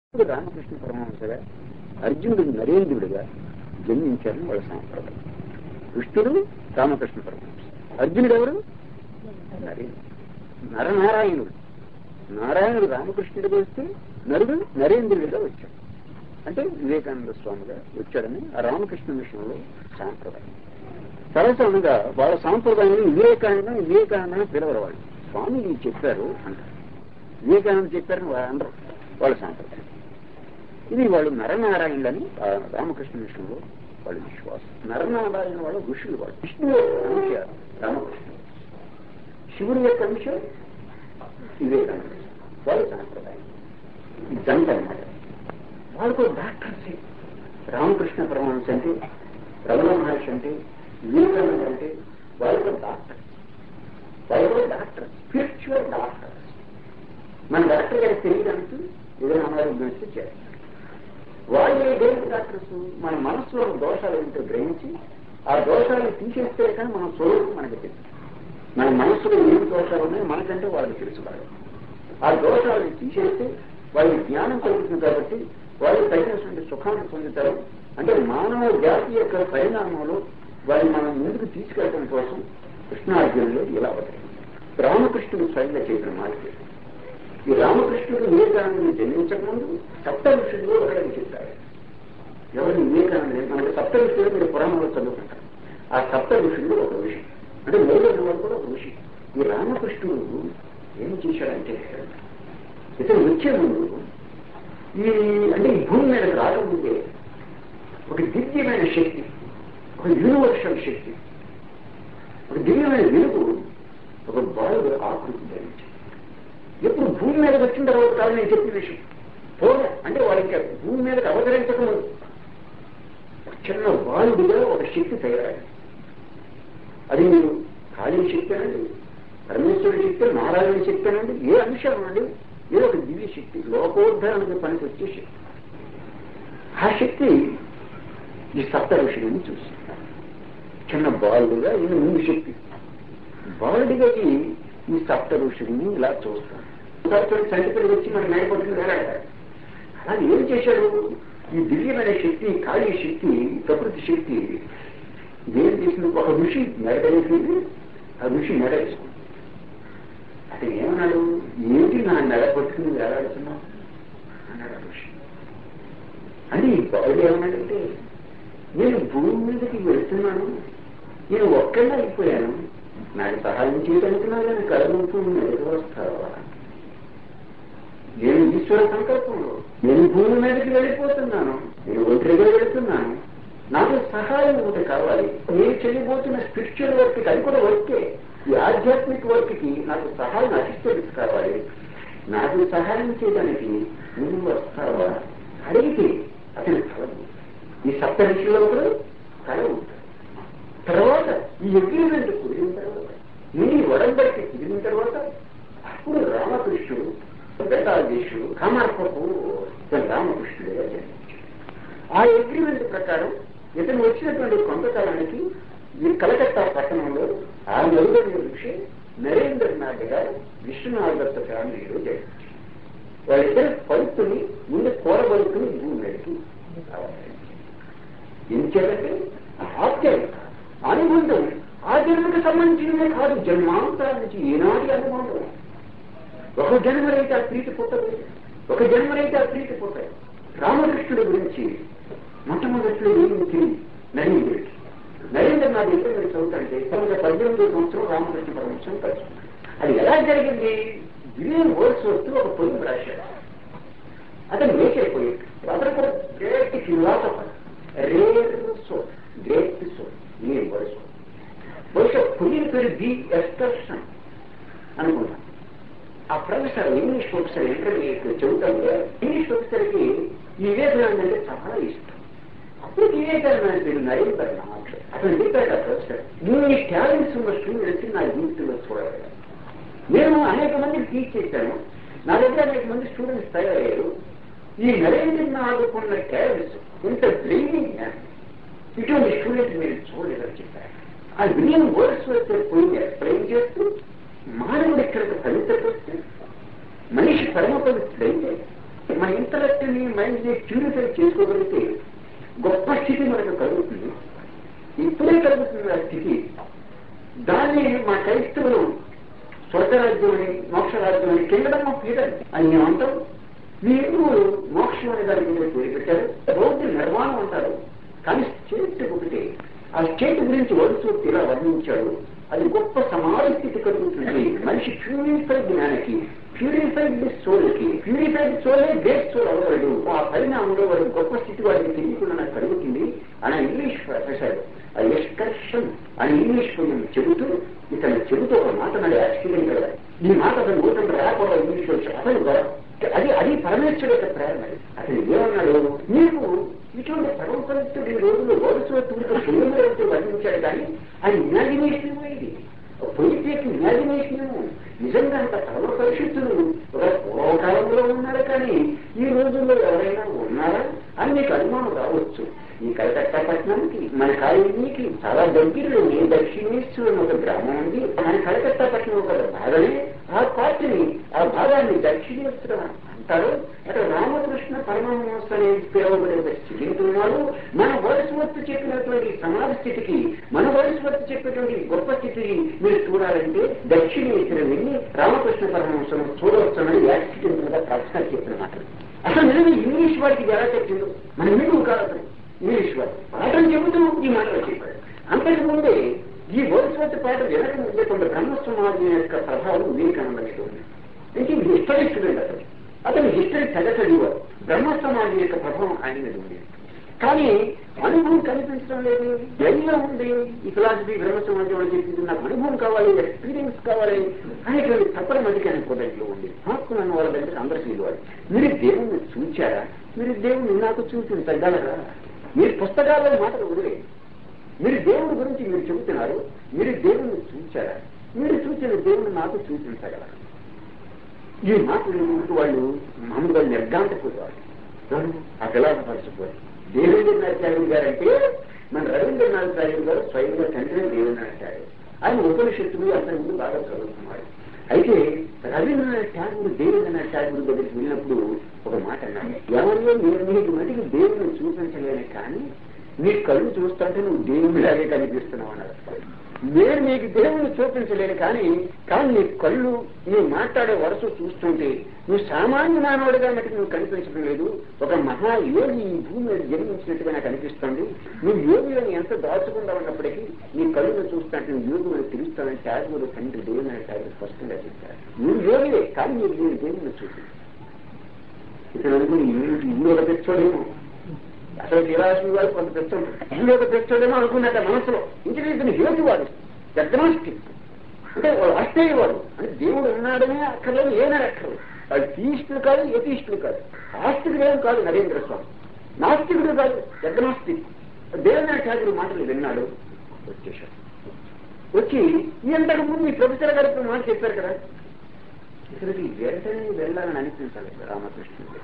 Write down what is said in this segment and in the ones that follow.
ఇప్పుడు రామకృష్ణ పరమహంసగా అర్జునుడు నరేంద్రుడిగా జన్మించారని వాళ్ళ సాంప్రదాయం కృష్ణుడు రామకృష్ణ పరమహంస అర్జునుడు ఎవరు నరేంద్రుడు నరనారాయణుడు నారాయణుడు రామకృష్ణుడిగా వస్తే నరుడు నరేంద్రుడిగా వచ్చాడు అంటే వివేకానంద స్వామిగా వచ్చాడని ఆ రామకృష్ణ మిషన్లో సాంప్రదాయం సరసంగా వాళ్ళ సాంప్రదాయంలో వివేకానందం వివేకానందని పిలవరు వాళ్ళు స్వామి ఇది చెప్పారు అంటారు వివేకానంద చెప్పారని వాళ్ళు అనరు వాళ్ళ సాంప్రదాయం ఇది వాళ్ళు నరనారాయణులని ఆ రామకృష్ణ మిషన్లో వాళ్ళ విశ్వాసం నరనారాయణ వాళ్ళ ఋషులు వాళ్ళు విష్ణువు యొక్క అంశ రామకృష్ణ శివుడి యొక్క అంశ వివేకానంద వాళ్ళ సాంప్రదాయం ఈ జంట అన్నమాట వాళ్ళకు డాక్టర్స్ రామకృష్ణ పరమహంస అంటే రమణ మహర్షి అంటే వివేకానంద అంటే వాళ్ళకు డాక్టర్ వాళ్ళకు డాక్టర్ స్పిరిచువల్ డాక్టర్ మన డాక్టర్ గారికి తెలియడానికి ఏదైనా అనారోగ్యం వస్తే చేస్తారు వాళ్ళు దేనికి డాక్టర్స్ మన మనసులో దోషాలు ఏంటో గ్రహించి ఆ దోషాలను తీసేస్తే కానీ మన స్వరూపం మనకి తెలుసు మన మనసులో ఏం దోషాలు ఉన్నాయో మనకంటే వాళ్ళకి తెలుసు బాగా ఆ దోషాలను తీసేస్తే వాళ్ళకి జ్ఞానం కలుగుతుంది కాబట్టి వాళ్ళు తగినటువంటి సుఖాన్ని పొందుతారు అంటే మానవ జాతి యొక్క పరిణామంలో వాళ్ళని మనం ముందుకు తీసుకెళ్ళడం కోసం కృష్ణార్జునులు ఇలా అవుతాయి రామకృష్ణుడు స్వయంగా చెప్పిన మాట ఇది. ఈ రామకృష్ణుడు వివేకానందుని జన్మించకముందు సప్త ఋషులు ఒకరికి చెప్పారు ఎవరిని వివేకానంద మనకి సప్త ఋషులు మీరు పురాణంలో చదువుకుంటారు ఆ సప్త ఋషులు ఒక ఋషి అంటే మొదలైన వాడు కూడా ఒక ఋషి ఈ రామకృష్ణుడు ఏం చేశాడంటే ఇతను వచ్చే ముందు ఈ అంటే ఈ భూమి మీదకి రాకముందే ఒక దివ్యమైన శక్తి ఒక యూనివర్సల్ శక్తి ఒక దివ్యమైన వెలుగు ఒక బాలుడు ఆకృతి ధరించింది ఎప్పుడు భూమి మీదకి వచ్చిన తర్వాత కాదు నేను చెప్పిన విషయం పోలే అంటే వాడు ఇంకా భూమి మీదకి అవతరించకముందు ఒక చిన్న బాలుడిగా ఒక శక్తి తయారైంది అది మీరు కాళీ శక్తి అనండి పరమేశ్వరుడి శక్తి నారాయణ శక్తి అనండి ఏ అంశం అనండి ఏదో ఒక దివ్య శక్తి లోకోద్ధరణకి పనికి వచ్చే శక్తి ఆ శక్తి ఈ సప్త ఋషులని చూస్తున్నారు చిన్న బాలుడుగా ఈయన ముందు శక్తి బాలుడిగా ఈ ఈ సప్త ఋషుల్ని ఇలా చూస్తాను చంటిపిల్లలు వచ్చి మన మేడపట్టుకుని వేలాడతారు అలా ఏం చేశాడు ఈ దివ్యమైన శక్తి కాళీ శక్తి ప్రకృతి శక్తి ఏం చేసింది ఒక ఋషి మెడ వేసింది ఆ ఋషి మెడ వేసుకుంది అతను ఏమన్నాడు ఏంటి నా మెడ పట్టుకుని వేలాడుతున్నావు అన్నాడు ఆ ఋషి అని బాలుడు ఏమన్నాడంటే నేను భూమి మీదకి వెళ్తున్నాను నేను ఒక్కడే అయిపోయాను నాకు సహాయం చేయడానికి నాకు కలగంటూ ఎదురు వస్తావా నేను ఈశ్వర సంకల్పంలో నేను భూమి మీదకి వెళ్ళిపోతున్నాను నేను ఒంటరిగా వెళుతున్నాను నాకు సహాయం ఒకటి కావాలి నేను చెల్లిపోతున్న స్పిరిచువల్ వర్క్ అది కూడా వర్కే ఈ ఆధ్యాత్మిక వర్క్ కి నాకు సహాయం అసిస్టెంట్స్ కావాలి నాకు సహాయం చేయడానికి నువ్వు వస్తావా అడిగితే అతని కలవు ఈ సప్త ఋషుల్లో కూడా కలవు తర్వాత ఈ అగ్రిమెంట్ కుదిరిన తర్వాత నీ వడంబడికి కుదిరిన తర్వాత అప్పుడు రామకృష్ణుడు వెంకటాదేశుడు కామార్పకు రామకృష్ణుడిగా జన్మించాడు ఆ అగ్రిమెంట్ ప్రకారం ఇతను వచ్చినటువంటి కొంతకాలానికి ఈ కలకత్తా పట్టణంలో ఆ నలుగురు ఋషి నరేంద్రనాథ్ గారు విష్ణునాథ్ దత్త ఫ్యామిలీలో జన్మించారు వాళ్ళిద్దరు పలుకుని ముందు కూరబలుకుని భూమి మీదకి ఎందుకంటే ఆప్యాయత అనుబంధం ఆ జన్మకు సంబంధించినదే కాదు జన్మాంతరాల నుంచి ఏనాటి అనుబంధం ఒక జన్మరైతే ఆ ప్రీతి పుట్టదు ఒక జన్మరైతే ఆ ప్రీతి పుట్టదు రామకృష్ణుడి గురించి మొట్టమొదట్లో ఏమి తెలియదు నరేంద్రుడికి నరేంద్ర నా దగ్గర మీరు చదువుతుంటే తొమ్మిది పద్దెనిమిది సంవత్సరం రామకృష్ణ పరమేశ్వరం కలిసి అది ఎలా జరిగింది విలియం వర్డ్స్ వస్తూ ఒక పొందు రాశాడు అతను లేచైపోయాడు అతను కూడా great philosopher rare soul great soul William words బహుశా పొయ్యిన పేరు ది ఎస్టర్సన్ అనుకుంటాను ఆ ప్రొఫెసర్ ఇంగ్లీష్ ప్రొఫెసర్ ఇంటర్మీడియట్ చెబుతాడు ఇంగ్లీష్ ప్రొఫెసర్కి ఈ వివేకానంద అంటే చాలా ఇష్టం అప్పుడు వివేకానంద పేరు నరేంద్రనాథ్ అతను చెప్పాడు ఆ ప్రొఫెసర్ ఇన్ని టాలెంట్స్ ఉన్న స్టూడెంట్స్ నా జీవితంలో చూడాలి నేను అనేక మందికి టీచ్ చేశాను నా దగ్గర అనేక మంది స్టూడెంట్స్ తయారయ్యారు ఈ నరేంద్రనాథ్ ఉన్న టాలెంట్స్ ఇంత బ్రెయినింగ్ ఇటువంటి స్టూడెంట్ మీరు చూడలేదని చెప్పారు ఆ విలియం వర్డ్స్ పోయి ఎక్స్ప్లెయిన్ చేస్తూ మానవుడు ఇక్కడికి ఫలితకొస్తే మనిషి పరమ పవిత్రుడైతే మన ఇంటలెక్ట్ ని మైండ్ ని ప్యూరిఫై చేసుకోగలిగితే గొప్ప స్థితి మనకు కలుగుతుంది ఇప్పుడే కలుగుతుంది ఆ స్థితి దాన్ని మా క్రైస్తవులు స్వర్గరాజ్యం అని మోక్షరాజ్యం అని కింగడమ్ ఆఫ్ ఫ్రీడమ్ అని మేము అంటాం మీరు మోక్షం అనే దాని మీద పేరు పెట్టారు రోడ్డు నిర్మాణం అంటారు కానీ స్టేట్ ఒకటి ఆ స్టేట్ గురించి వరుస ఇలా వర్ణించాడు అది గొప్ప సమాజ స్థితి కలుగుతుంది మనిషి ప్యూరిఫైడ్ జ్ఞానికి ప్యూరిఫైడ్ సోల్కి ప్యూరిఫైడ్ సోలే గ్రేట్ సోల్ అవ్వగలడు ఆ పరిణామంలో వాడి గొప్ప స్థితి వాడికి తెలియకుండా నాకు కలుగుతుంది అని ఇంగ్లీష్ ప్రొఫెసర్ ఆ ఎస్కర్షన్ అని ఇంగ్లీష్ కొంచెం చెబుతూ ఇతను చెబుతూ ఒక మాట నాడు యాక్సిడెంట్ కదా ఈ మాట అతను నూతన రాకుండా ఇంగ్లీష్ వచ్చి అతను అది అది పరమేశ్వరు యొక్క ప్రేరణ అతను ఏమన్నాడు నీకు ఇటువంటి పరమపరిస్తుడు ఈ రోజుల్లో వరుసవత్తుడితో సులువుతో వర్ణించాడు కానీ అది ఇమాజినేషన్ ఇది పొలిటిక్ ఇమాజినేషన్ నిజంగా అంత పరమ పరిశుద్ధులు ఒక పూర్వకాలంలో ఉన్నారు కానీ ఈ రోజుల్లో ఎవరైనా ఉన్నారా అని మీకు అనుమానం రావచ్చు ఈ కలకత్తా పట్టణానికి మన కాలేజీకి చాలా దగ్గరలో ఏ దక్షిణేశ్వరం ఒక గ్రామం ఉంది మన కలకత్తా పట్టణం ఒక భాగమే ఆ పార్టీని ఆ భాగాన్ని దక్షిణేశ్వరం అంటారు అక్కడ రామకృష్ణ పరమహంస అనే పిలువబడే ఒక స్థితి ఉన్నాడు మన వయసువర్తి చెప్పినటువంటి సమాజ స్థితికి మన వయసువర్తి చెప్పేటువంటి గొప్ప స్థితిని మీరు చూడాలంటే దక్షిణేశ్వరం వెళ్ళి రామకృష్ణ పరమహంసను చూడవచ్చునని యాక్సిడెంట్ మీద ప్రశ్న చెప్పిన మాట అసలు నిజంగా ఇంగ్లీష్ వాడికి ఎలా చెప్పిందో మన మీకు కాదు ఇంగ్లీష్ వాడు పాఠం చెబుతూ ఈ మాటలు చెప్పాడు అంతకు ముందే ఈ భవిష్యత్తు పాట వెనక ముందే కొంత బ్రహ్మ సమాజం యొక్క ప్రభావం వివేకానంద మీద ఉంది అంటే హిస్టరీ స్టూడెంట్ అతను అతను హిస్టరీ తెగ చదివారు బ్రహ్మ సమాజం యొక్క ప్రభావం ఆయన మీద ఉంది కానీ అనుభవం కనిపించడం లేదు ఎన్నో ఉంది ఈ ఫిలాసఫీ బ్రహ్మ సమాజంలో చెప్పింది నాకు అనుభవం కావాలి ఎక్స్పీరియన్స్ కావాలి అనేటువంటి తప్పని మందికి ఆయన కొద్దిలో ఉంది హక్కు అన్న వాళ్ళ దగ్గర అందరూ తెలియాలి మీరు దేవుణ్ణి చూచారా మీరు దేవుణ్ణి నాకు చూపించగలరా మీరు పుస్తకాల్లో మాటలు వదిలే మీరు దేవుడి గురించి మీరు చెబుతున్నారు మీరు దేవుణ్ణి చూచారా మీరు చూసిన దేవుని నాకు చూపించగలరు ఈ మాటలు ఇంటి వాళ్ళు మామూలుగా నిర్గాంతపోతారు ఆ పిల్లపరచిపోయి దేవేంద్రనాథ్ ఠాగూర్ గారు అంటే మన రవీంద్రనాథ్ ఠాగూర్ గారు స్వయంగా తండ్రి దేవేంద్రనాథ్ ఠాగూర్ ఆయన ఉపనిషత్తులు అతని ముందు బాగా చదువుతున్నాడు అయితే రవీంద్రనాథ్ ఠాగూర్ దేవేంద్రనాథ్ ఠాగూర్ దగ్గరికి వెళ్ళినప్పుడు ఒక మాట అన్నాడు ఎవరిలో నేను నీకు మటుకు దేవుని చూపించలేను కానీ నీ కళ్ళు చూస్తుంటే నువ్వు దేవుడిలాగే కనిపిస్తున్నావు అన్నాడు నేను నీకు దేవుని చూపించలేను కానీ కానీ నీ కళ్ళు నువ్వు మాట్లాడే వరుస చూస్తుంటే నువ్వు సామాన్య మానవుడిగా మటుకు నువ్వు కనిపించడం లేదు ఒక మహా యోగి ఈ భూమి మీద జన్మించినట్టుగా నాకు అనిపిస్తుంది నువ్వు యోగిని ఎంత దాచుకుండా ఉన్నప్పటికీ నీ కళ్ళును చూస్తుంటే నువ్వు యోగి మనకు తెలుస్తానని త్యాగుడు తండ్రి దేవుని త్యాగుడు స్పష్టంగా చెప్పారు నువ్వు యోగివే కానీ నీకు నేను దేవుని చూపి ఇతను అనుకుని ఇల్లు ఒక తెచ్చోడేమో అసలు తీరాల్సిన వాడు కొంత తెచ్చోడు ఇల్లు ఒక తెచ్చోడేమో అనుకున్నాక మనసులో ఇంటికి ఇతను యోగి వాడు అగ్నాస్టిక్ అంటే వాడు అంటే దేవుడు ఉన్నాడనే అక్కర్లేదు ఏమైనా అక్కర్లేదు వాడు తీస్తులు కాదు యతీష్టులు కాదు ఆస్తికుడు ఏం కాదు నరేంద్ర స్వామి నాస్తికుడు కాదు అగ్నాస్టిక్ దేవుని ఠాగూర్ మాటలు విన్నాడు వచ్చేశాడు వచ్చి ఇంతకు ముందు ఈ ప్రొఫెసర్ గారికి మాట చెప్పారు కదా ఇక్కడికి వెంటనే వెళ్ళాలని అనిపించాలి రామకృష్ణుడు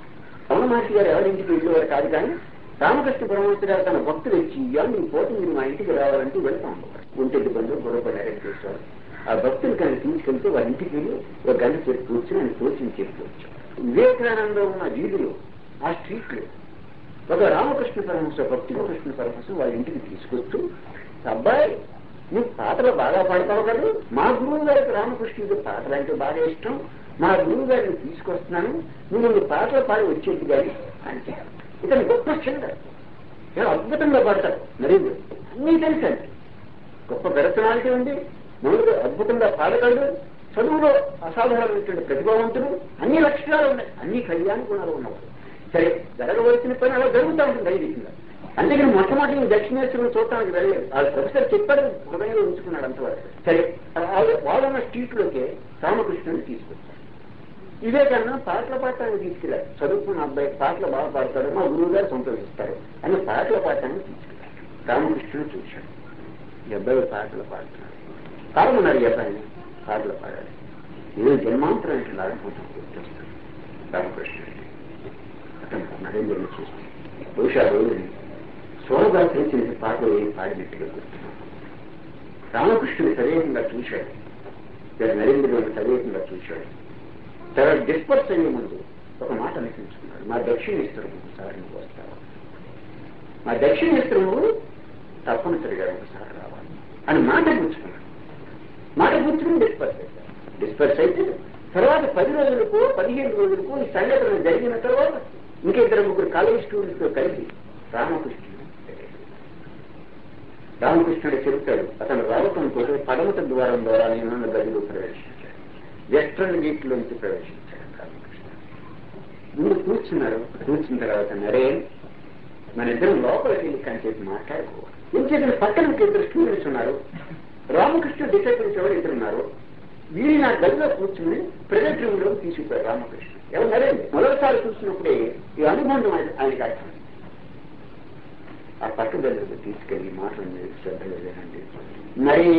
రమణ మహర్షి గారు ఎవరింటికి వెళ్ళేవారు కాదు కానీ రామకృష్ణ పరమహంస గారు తన భక్తులు ఇచ్చి ఇవాళ నీ పోటీ మీరు మా ఇంటికి రావాలంటూ వెళ్తా ఉండేవారు ఒంటింటి బంధువు గొడవపడి అరేంజ్ చేసేవారు ఆ భక్తులు కానీ తీసుకెళ్తే వారి ఇంటికి వెళ్ళి ఒక గంట చేసి కూర్చొని ఆయన తోచింది చెప్పుకోవచ్చు వివేకానంద ఉన్న వీధిలో ఆ స్ట్రీట్ లో ఒక రామకృష్ణ పరమహంస భక్తి కృష్ణ పరమహంస వాళ్ళ ఇంటికి తీసుకొస్తూ అబ్బాయి నువ్వు పాటలు బాగా పాడతావు కదా మా గురువు గారికి రామకృష్ణుడికి పాటలు అంటే బాగా ఇష్టం మా గురువు గారిని తీసుకొస్తున్నాను నువ్వు నీ పాటలు పాడి వచ్చేది గారి అంటే ఇతను గొప్ప సింగర్ చాలా అద్భుతంగా పాడతాడు నరేంద్ర అన్నీ తెలుసండి గొప్ప పర్సనాలిటీ ఉంది మామూలుగా అద్భుతంగా పాడగలడు చదువులో అసాధారణమైనటువంటి ప్రతిభావంతుడు అన్ని లక్షణాలు ఉన్నాయి అన్ని కళ్యాణ గుణాలు ఉన్నవాడు సరే జరగవలసిన పని అలా జరుగుతూ ఉంటుంది ఐదికంగా అందుకని మొట్టమొదటి దక్షిణేశ్వరం చూడటానికి వెళ్ళలేదు ఆ ప్రొఫెసర్ చెప్పాడు హృదయంలో ఉంచుకున్నాడు అంతవరకు సరే వాళ్ళన్న స్ట్రీట్ లోకే రామకృష్ణుని తీసుకొచ్చారు వివేకానంద పాటలు పాడటానికి తీసుకెళ్లారు చదువుకున్న అబ్బాయి పాటలు బాగా పాడతాడు మా గురువు గారు సంతోషిస్తారు అని పాటలు పాడటానికి తీసుకెళ్లారు రామకృష్ణుడు చూశాడు ఈ అబ్బాయి పాటలు పాడుతున్నాడు పాడమన్నారు ఈ అబ్బాయిని పాటలు పాడాలి ఏదో జన్మాంతరానికి లాగపోతాం గుర్తొస్తాడు రామకృష్ణుడు అతను నరేంద్రుని చూసి బహుశా రోజు సోమగా చేసిన పాటలు ఏం పాడినట్టుగా గుర్తున్నాడు రామకృష్ణుడు సరేకంగా చూశాడు నరేంద్రుడిని సరేకంగా చూశాడు చాలా డిస్పర్స్ అయ్యే ముందు ఒక మాట అనిపించుకున్నాడు మా దక్షిణేశ్వరం ఒకసారి నువ్వు వస్తావా మా దక్షిణేశ్వరం నువ్వు తప్పనిసరిగా ఒకసారి రావాలి అని మాట పుచ్చుకున్నాడు మాట పుచ్చుకుని డిస్పర్స్ అయిపోయాడు డిస్పర్స్ అయితే తర్వాత పది రోజులకు పదిహేను రోజులకు ఈ సంఘటన జరిగిన తర్వాత ఇంకా ఇద్దరు ముగ్గురు కాలేజ్ స్టూడెంట్స్ తో కలిసి రామకృష్ణుడు రామకృష్ణుడు చెబుతాడు అతను రావటంతో పడమట ద్వారం ద్వారా నేను గదిలో ప్రవేశించాడు వెస్ట్రన్ గేట్ లోంచి ప్రవేశించాడు రామకృష్ణ ముందు కూర్చున్నారు కూర్చున్న తర్వాత నరే మన ఇద్దరం లోపలికి వెళ్ళి కాసేపు మాట్లాడుకోవాలి ఏం చేసిన పక్కన ఇద్దరు స్టూడెంట్స్ ఉన్నారు రామకృష్ణ డిసైపుల్స్ ఎవరు ఇద్దరు ఉన్నారు వీరి నా గదిలో కూర్చుని ప్రైవేట్ రూమ్ లో తీసుకుపోయారు రామకృష్ణ ఎవరు నరేంద్ర మొదటిసారి చూసినప్పుడే ఈ అనుబంధం ఆయన- ఆయనకి అర్థం ఆ పట్టుదలకు తీసుకెళ్లి మాటలు మీరు శ్రద్ధగా వినండి మరి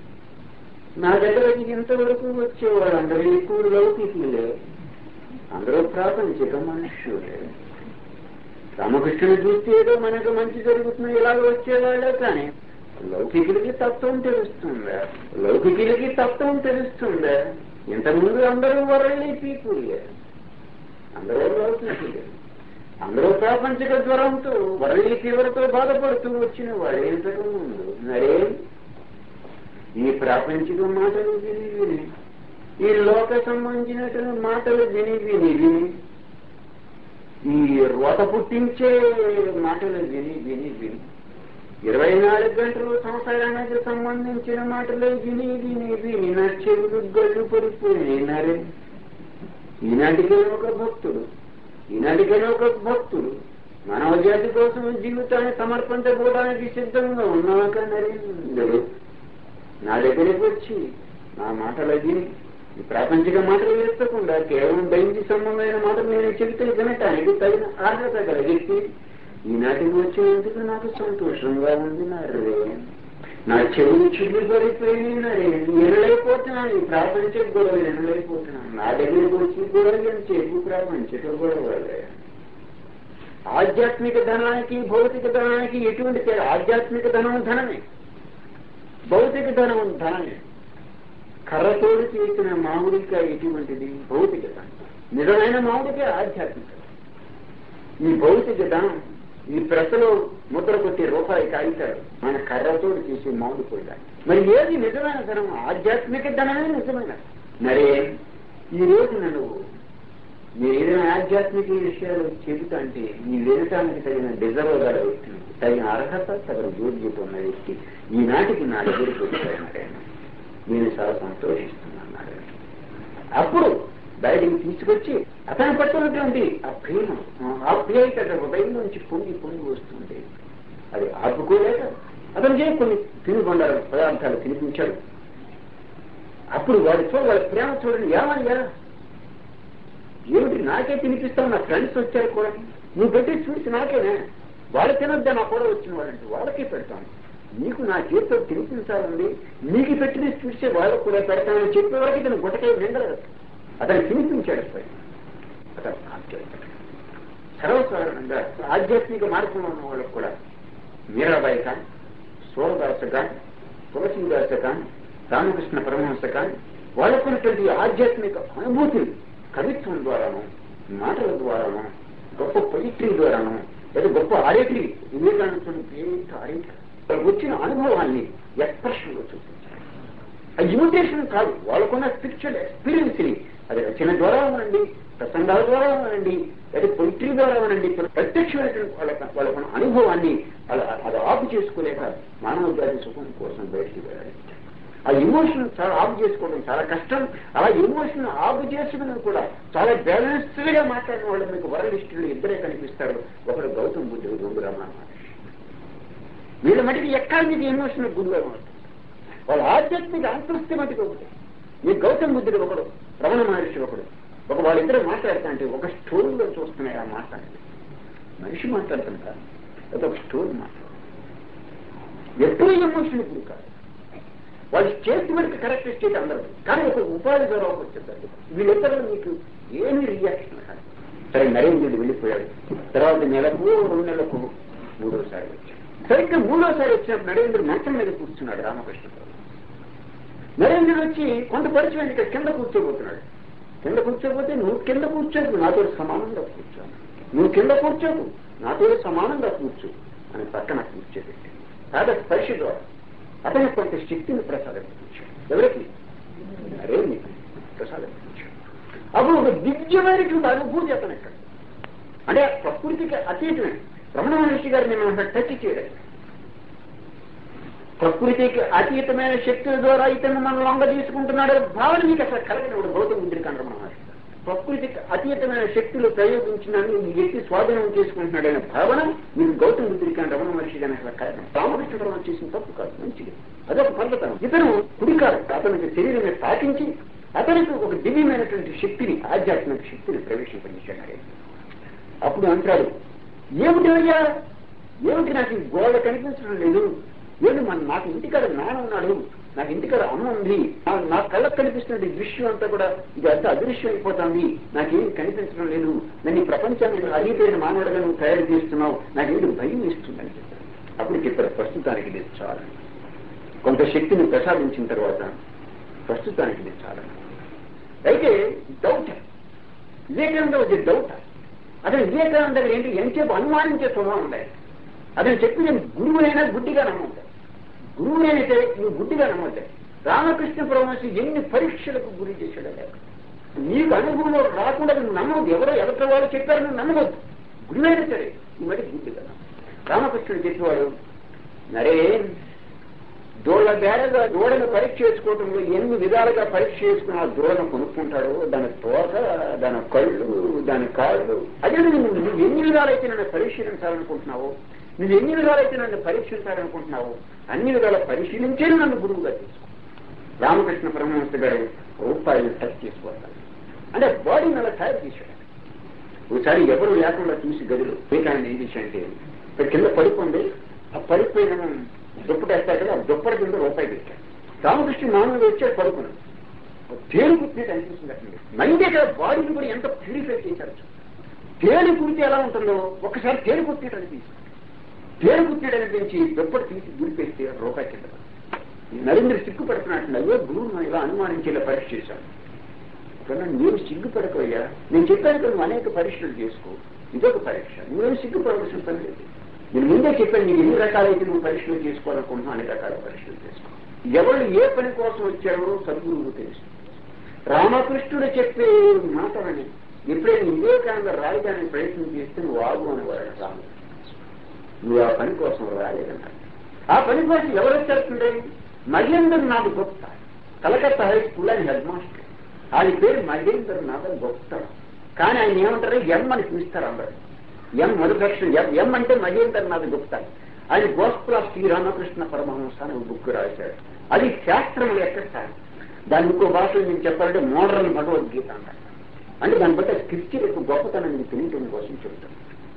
నా దగ్గరకి ఇంతవరకు వచ్చేవాడు అందరూ ఎక్కువ లౌకికులే అందరూ ప్రాపంచిక మనుష్యులే రామకృష్ణుని చూస్తే ఏదో మనకు మంచి జరుగుతుంది ఇలాగ వచ్చేవాళ్ళే కానీ లౌకికులకి తత్వం తెలుస్తుందా లౌకికులకి తత్వం తెలుస్తుందా ఇంతకుముందు అందరూ వరల్డ్ పీపులే అందరూ లౌకికులే అందరూ ప్రాపంచిక జ్వరంతో వరల్డ్ తీవ్రతో బాధపడుతూ వచ్చిన వాడే ఇంతకు ముందు మరే ఈ ప్రాపంచిక మాటలు విని విని ఈ లోక సంబంధించినటువంటి మాటలు విని విని విని ఈ రోత పుట్టించే మాటలు విని విని విని ఇరవై నాలుగు గంటలు సంసారానికి సంబంధించిన మాటలు విని విని విని నా చెవులు గళ్ళు పడిపోయినారే ఈనాటికైనా ఒక భక్తుడు ఈనాటికైనా ఒక భక్తుడు మానవ జాతి కోసం జీవితాన్ని సమర్పించబోవడానికి సిద్ధంగా ఉన్నాక నరేంద్రుడు నా దగ్గరికి వచ్చి నా మాటలు విని ఈ ప్రాపంచిక మాటలు వేస్తకుండా కేవలం దైవిక సంబంధమైన మాటలు నేను చెబితే వినటానికి తగిన అర్హత గల వ్యక్తి ఈనాటికి వచ్చినందుకు నాకు సంతోషంగా ఉంది నరే నా చెవులు చిల్లు పడిపోయి నరే వినలేకపోతున్నాను ఈ ప్రాపంచిక గొడవ వినలేకపోతున్నాను నా దగ్గరికి వచ్చి గొడవ చెప్పు ప్రాపంచిక గొడవలే ఆధ్యాత్మిక ధనానికి భౌతిక ధనానికి ఎటువంటి తేడా ఆధ్యాత్మిక ధనం ధనమే భౌతిక ధనం ధనమే కర్రతోడు చేసిన మామిడికాయ ఎటువంటిది భౌతిక ధనం నిజమైన మామిడికాయ ఆధ్యాత్మిక ఈ భౌతిక ధనం ఈ ప్రెసలో ముద్ర కొట్టి రూపాయి కాగితాడు మన కర్రతోడు చేసే మామిడికాయ మరి ఏది నిజమైన ధనం ఆధ్యాత్మిక ధనమే నిజమైన మరి ఈ రోజు నన్ను మీరు ఏదైనా ఆధ్యాత్మిక విషయాలు చెబుతా అంటే నీ వినటానికి తగిన డిజర్వ్ గల వ్యక్తి తగిన అర్హత తగిన యోగ్యత ఉన్న వ్యక్తి ఈనాటికి నా దగ్గరికి వచ్చాయన్నాడు నేను చాలా సంతోషిస్తున్నాను నారాయణ. అప్పుడు బయటికి తీసుకొచ్చి అతని పట్టున్నటువంటి ఆ ప్రేమ ఆ ఆప్యాయత హృదయం నుంచి పొంగి పొంగి వస్తుంది అది ఆపుకోలేక అతను చేయి కొన్ని తినుబండారు పదార్థాలు తినిపించాడు అప్పుడు వాడితో వాళ్ళ ప్రేమ చూడండి ఏమయ్యా ఏమిటి నాకే తినిపిస్తావు నా ఫ్రెండ్స్ వచ్చారు కూడా నువ్వు పెట్టి చూసి నాకేనే వాళ్ళు తినొద్దా నా కూడా వచ్చిన వాళ్ళంటే వాళ్ళకి పెడతాను నీకు నా చేతితో తినిపించాలండి నీకు పెట్టిన చూసే వాళ్ళకు కూడా పెడతానని చెప్పే వరకు ఇతను గుట్టకాయ నిండలేదు అతను తినిపించాడు పై అతను ఆశ్చర్యపడ్డాడు. సర్వసాధారణంగా ఆధ్యాత్మిక మార్గంలో ఉన్న వాళ్ళకు కూడా మీరాబాయి కానీ సోమదాస కానీ తులసీదాస కానీ రామకృష్ణ పరమహంస కానీ వాళ్ళకున్నటువంటి ఆధ్యాత్మిక అనుభూతిని కవిత్వం ద్వారాను మాటల ద్వారాను గొప్ప పొయిట్రీ ద్వారాను లేదా గొప్ప ఆరేటరీ వివేకానంద గ్రేట్ ఆరేటరీ వాళ్ళకి వచ్చిన అనుభవాన్ని ఎక్స్ప్రెషన్ లో చూపించారు ఆ ఇమిటేషన్ కాదు వాళ్ళకున్న స్పిరిచువల్ ఎక్స్పీరియన్స్ ని అది రచన ద్వారా అనండి ప్రసంగాల ద్వారా అనండి లేదా పొయిట్రీ ద్వారా అనండి ప్రత్యక్షమైనటువంటి వాళ్ళ వాళ్ళకున్న అనుభవాన్ని అలా అది ఆపు చేసుకోలేక మానవ జాతి సుఖం కోసం బయటికి వెళ్ళాలి ఆ ఎమోషన్ చాలా ఆపు చేసుకోవడం చాలా కష్టం అలా ఎమోషన్ ఆపు చేసుకుని కూడా చాలా బ్యాలెన్స్డ్ గా మాట్లాడిన వాళ్ళు మీకు వరలిస్టులు ఇద్దరే కనిపిస్తారు ఒకడు గౌతమ్ బుద్ధుడు రెండు రమణ వీళ్ళ మటుకు ఎక్కడ మీకు ఎమోషన్ గురువుగా ఉంటుంది వాళ్ళ ఆధ్యాత్మిక అంతృప్తి మటుకు ఒకటి ఈ గౌతమ్ బుద్ధుడు ఒకడు రమణ మహర్షి ఒకడు ఒక వాళ్ళిద్దరు మాట్లాడుతా అంటే ఒక స్టోరీలో చూస్తున్నాయి ఆ మాట్లాడండి మనిషి మాట్లాడుతుంటా అది ఒక స్టోరీ మాట్లాడు ఎప్పుడూ ఎమోషన్ ఇప్పుడు కాదు వాళ్ళు చేతి వరకు కరెక్ట్ స్టేట్ అందరూ కానీ ఒక ఉపాధి ద్వారా వచ్చేసరికి వీళ్ళిద్దరూ మీకు ఏమీ రియాక్షన్ కాదు సరే నరేంద్రుడు వెళ్ళిపోయాడు తర్వాత నెలకు రెండు నెలలకు మూడోసారి వచ్చాడు సరిగ్గా మూడోసారి వచ్చినప్పుడు నరేంద్రుడు మంచం మీద కూర్చున్నాడు రామకృష్ణ నరేంద్రుడు వచ్చి కొంత పరిచయం ఇక్కడ కింద కూర్చోబోతున్నాడు కింద కూర్చోకపోతే నువ్వు కింద కూర్చోకు నాతో సమానంగా కూర్చో నువ్వు కింద కూర్చోకు నాతో సమానంగా కూర్చో అని పక్కన కూర్చోబెట్టి కాద స్పర్శ ద్వారా అతనికి కొంత శక్తిని ప్రసాదించాడు ఎవరికి అరే నీకు ప్రసాదించాడు అప్పుడు ఒక దివ్యమైనటువంటి అనుభూతి అతను ఎక్కడ అంటే ప్రకృతికి అతీతమే రమణ మహర్షి గారిని మనం టచ్ చేయలేదు ప్రకృతికి అతీతమైన శక్తుల ద్వారా ఇతను మనం లొంగ తీసుకుంటున్నాడు భావన మీకు అసలు కలగనప్పుడు గౌతమ బుద్ధుడి కండ్ర మహర్షి ప్రకృతికి అతీతమైన శక్తులు ప్రయోగించినాన్ని ఈ వ్యక్తి స్వాధీనం చేసుకుంటున్నాడనే భావన మీకు గౌతమ బుద్ధుడి కండ్ర రమణ మహర్షి గారిని అసలు కలగడం రామకృష్ణ పరమ చేసిన తప్పు కాదు మంచిది అదొక పర్వతం ఇతను కుడికారు అతనికి శరీరమే తాకించి అతనికి ఒక దివ్యమైనటువంటి శక్తిని ఆధ్యాత్మిక శక్తిని ప్రవేశింపజేశాడు అప్పుడు అంటాడు ఏమిటి అయ్యా ఏమిటి నాకు ఈ గోడ కనిపించడం లేదు ఏంటి మన నాకు ఇంటికాడ నాన్న ఉన్నాడు నాకు ఇంటికాడ అమ్మ ఉంది నా- నా కళ్ళకు కనిపిస్తున్న ఈ దృశ్యం అంతా కూడా ఇది అంతా అదృశ్యం అయిపోతుంది నాకేం కనిపించడం లేదు నన్ను ఈ ప్రపంచాన్ని అడిగిపోయిన మానవుడిగా నువ్వు తయారు చేస్తున్నావు నాకేంటి భయం ఇస్తుందని చెప్పారు అప్పుడు చెప్పారు ప్రస్తుతానికి ఇది చాలు కొంత శక్తిని ప్రసాదించిన తర్వాత ప్రస్తుతానికి ఇది చాలు అయితే డౌట్ వివేకానంద వచ్చే డౌట్ అతను వివేకానంద దగ్గర ఏంటి ఎంతసేపు అనుమానించే స్వభావం ఉండాలి అతను చెప్పి నేను గురువునైనా గుడ్డిగా నమ్ముతాను గురువునైతే నువ్వు గుడ్డిగా నమ్మద్దు రామకృష్ణ పరమహంస ఎన్ని పరీక్షలకు గురి చేశాడు లేక నీకు అనుభవంలో రాకుండా నువ్వు నమ్మవద్దు ఎవరో ఎవరి వాళ్ళు చెప్పారు నువ్వు నమ్మవద్దు గురువైనా సరే నువ్వు మరి గుడ్డిగా నమ్ము. రామకృష్ణుడు చెప్పేవాడు నరే దూడ బేడగా దూడను పరీక్ష చేసుకోవటంలో ఎన్ని విధాలుగా పరీక్ష చేసుకుని ఆ దూడను కొనుక్కుంటాడో దాని తోక దాని కళ్ళు దాని కాళ్ళు అదే నువ్వు నువ్వు ఎన్ని విధాలైతే నన్ను పరిశీలించాలనుకుంటున్నావో నువ్వు ఎన్ని విధాలైతే నన్ను పరీక్షించాలనుకుంటున్నావు అన్ని విధాల పరిశీలించే నన్ను గురువుగా తీసుకో రామకృష్ణ పరమహంస గారు రూపాయలు టచ్ చేసుకోవాలి అంటే బాడీని అలా తయారు చేశాడు ఒకసారి ఎవరు లేకుండా చూసి గదిలో వివేకానంద ఏం చేశాడంటే ఇక్కడ కింద పడుకుంది ఆ పడిపోయిన దుప్పటేస్తాడు కదా ఆ దుప్పటి కింద రూపాయి పెట్టాడు రామకృష్ణ మామూలుగా వచ్చాడు పడుకున్నాడు తేలు కుట్టినట్టు అనిపిస్తుంది అట్లా మైండే కదా బాడీని కూడా ఎంత ప్యూరిఫై చేశారు తేలు కుడితే ఎలా ఉంటుందో ఒకసారి తేలు కుట్టినట్టు అనిపిస్తుంది తేలు కుట్టినట్టు అనిపించి దుప్పటి తీసి గురిపేస్తే రూపాయి కింద పడింది. ఈ నరేంద్ర సిగ్గుపడుతున్నట్టు అయ్యో గురువు ఇలా అనుమానించేలా పరీక్ష చేశాను కన్నా నేను సిగ్గుపడకయ్యా నేను చెప్పాను కదా నువ్వు అనేక పరీక్షలు చేసుకో ఇదొక పరీక్ష నువ్వేం సిగ్గుపడవలసిన పని లేదు నేను ముందే చెప్పాను నీకు ఎన్ని రకాలైతే నువ్వు పరీక్షలు చేసుకోవాలనుకుంటున్నావు అన్ని రకాల పరీక్షలు చేసుకో ఎవరు ఏ పని కోసం వచ్చారో సద్గురువు తెలుసు రామకృష్ణుడు చెప్పే మాటలని ఎప్పుడైనా వివేకానంద రాయడానికి ప్రయత్నం చేస్తే నువ్వు ఆగు అనేవాడు రామకృష్ణ నువ్వు ఆ పని కోసం రాలేదన్నాడు ఆ పని కోసం ఎవరు వచ్చేస్తుండే మహేందర్ నాథ్ గుప్తా కలకత్తా హై స్కూల్ ఆయన హెడ్ మాస్టర్ ఆయన పేరు మహేందర్ నాథ్ గుప్తా కానీ ఆయన ఏమంటారు ఎం అని పిలుస్తారు అందరు ఎం మొదటి అక్షరం ఎం ఎం అంటే మహేందర్ నాథ్ గుప్తా ఆయన గోస్పుల శ్రీరామకృష్ణ పరమహంస అని ఒక బుక్ రాశాడు అది శాస్త్రం ఎక్కడ సార్ దాని ఇంకో భాషలో నేను చెప్పాలంటే మోడర్న్ భగవద్గీత అంటారు అంటే దాన్ని బట్టి స్క్రిప్చర్ యొక్క గొప్పతనం నీకు తెలియటం కోసం చెబుతాను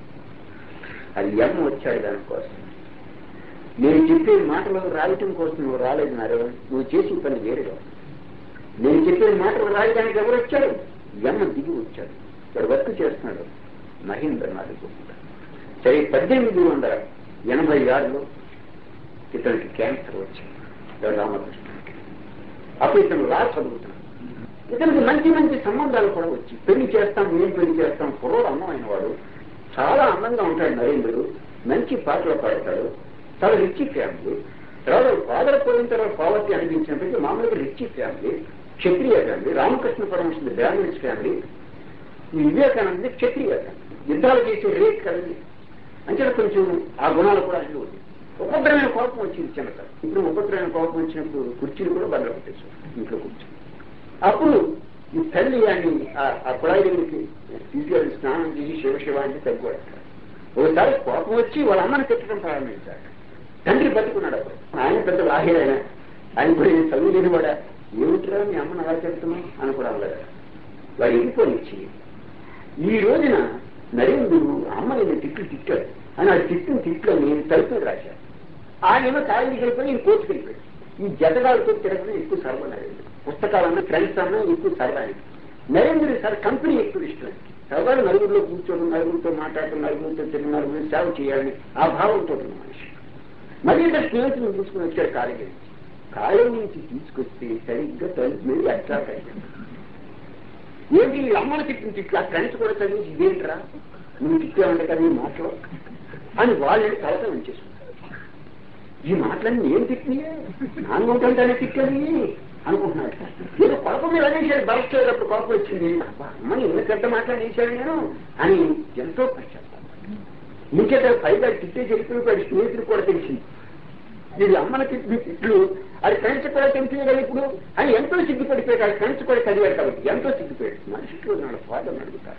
అది ఎం వచ్చాడు దానికోసం నేను చెప్పే మాటలు రాయటం కోసం నువ్వు రాలేదు నారే నువ్వు చేసిన పని వేరుగా నేను చెప్పే మాటలు రాయడానికి ఎవరు వచ్చాడు ఎమ్మ దిగి వచ్చాడు ఇక్కడ వర్క్ చేస్తున్నాడు మహేంద్ర నాథ్ గుప్తా సరే పద్దెనిమిది వందల ఎనభై ఆరులో ఇతనికి క్యాన్సర్ వచ్చింది ఎవరు రామకృష్ణుడికి అప్పుడు ఇతను రా చదువుతున్నాడు ఇతనికి మంచి మంచి సంబంధాలు కూడా వచ్చి పెళ్లి చేస్తాం నేను పెళ్లి చేస్తాం కుర్రోడు అందమైన వాడు చాలా అందంగా ఉంటాడు నరేంద్రుడు మంచి పాటలు పాడతాడు చాలా రిచ్ ఫ్యామిలీ తర్వాత ఫాదర్ పోయిన తర్వాత పావర్టీ అనిపించినప్పటికీ మామూలుగా rich family Kshatriya family Ramakrishna Parameshwara Brahmins family ఈ వివేకానంద క్షత్రియ ఫ్యామిలీ యుద్ధాలు చేసే రేట్ కదండి అంటే కొంచెం ఆ గుణాలు కూడా అన్ని ఉంది ఉపద్రమైన కోపం వచ్చింది చిన్నత ఇప్పుడు ఉపద్రమైన కోపం వచ్చినప్పుడు కుర్చీలు కూడా బల్ల పెట్టేశారు ఇంట్లో కూర్చొని అప్పుడు ఈ తల్లి అని ఆ- ఆ కుళాయి దగ్గరికి తీసుకెళ్ళి స్నానం చేసి శివ శివ అంటే తగ్గువాడు ఒకసారి కోపం వచ్చి వాళ్ళ అమ్మని తిట్టడం ప్రారంభించాడు తండ్రి బతుకున్నాడు అప్పుడు ఆయన పెద్ద లాహేరైనా ఆయన కూడా ఏం చదువు లేనివాడా ఏమిట్రా మీ అమ్మని అలా చెప్తున్నావు అని కూడా అన్నాడు వాడు వెళ్ళిపోనిచ్చి ఈ రోజున నరేంద్రుడు అమ్మని నేను తిట్లు తిట్టాడు అని ఆ తిట్టిన తిట్లో నేను తలుపు రాశాను ఆయన కాలేజీకి వెళ్ళిపోయి నేను కోర్టుకు వెళ్ళిపోయాడు ఈ జతగాలతో తిరగడం ఎక్కువ సరదా నరేంద్రుడు పుస్తకాలన్నా ఫ్రెండ్స్ అన్నా ఎక్కువ సరదా ఆయనకి. నరేంద్రుడు సార్ కంపెనీ ఎక్కువ ఇష్టం సరదాగా నలుగురిలో కూర్చోవడం నలుగురితో మాట్లాడటం నలుగురితో తిరిగి నలుగురిని సేవ చేయాలని ఆ భావంతో ఉన్న మనిషి మళ్ళీ ఇక్కడ స్నేహితులను తీసుకుని వచ్చాడు కాలేజీ నుంచి కాలేజీ నుంచి తీసుకొస్తే సరిగ్గా తలుపు మీద అట్రాక్ అయ్యాడు ఏంటి ఈ అమ్మని తిట్టిన తిట్లు ఆ ఫ్రెండ్స్ కూడా చదివించి ఇదేంట్రా నువ్వు తిట్టావంటే కదా ఈ మాటలు అని వాళ్ళని కలత ఉంచేసుకుంటారు ఈ మాటలన్నీ ఏం తిట్టినాయే నాన్నకుంటానే తిట్టని అనుకుంటున్నాడు ఏదో కొడప మీద అనేసాడు బరస్ట్ అయ్యేటప్పుడు కొడప వచ్చింది అబ్బా, అమ్మని ఎన్ని పెద్ద మాట్లాడేశాడు నేను అని ఎంతో పశ్చాత్తాపం ఇంకేట పైగా తిట్టే చెప్పినప్పుడు స్నేహితులు కూడా తెలిసింది ఇది అమ్మని తిట్టిన తిట్లు అది ఫ్రెండ్స్ కూడా తెలిసింది కదా ఇప్పుడు అని ఎంతో సిగ్గుపడిపోయాడు అది ఫ్రెండ్స్ కూడా చదివాడు కాబట్టి ఎంతో సిగ్గుపోయాడు మనిషికి నాడు ఫాదర్ అడుగుతారు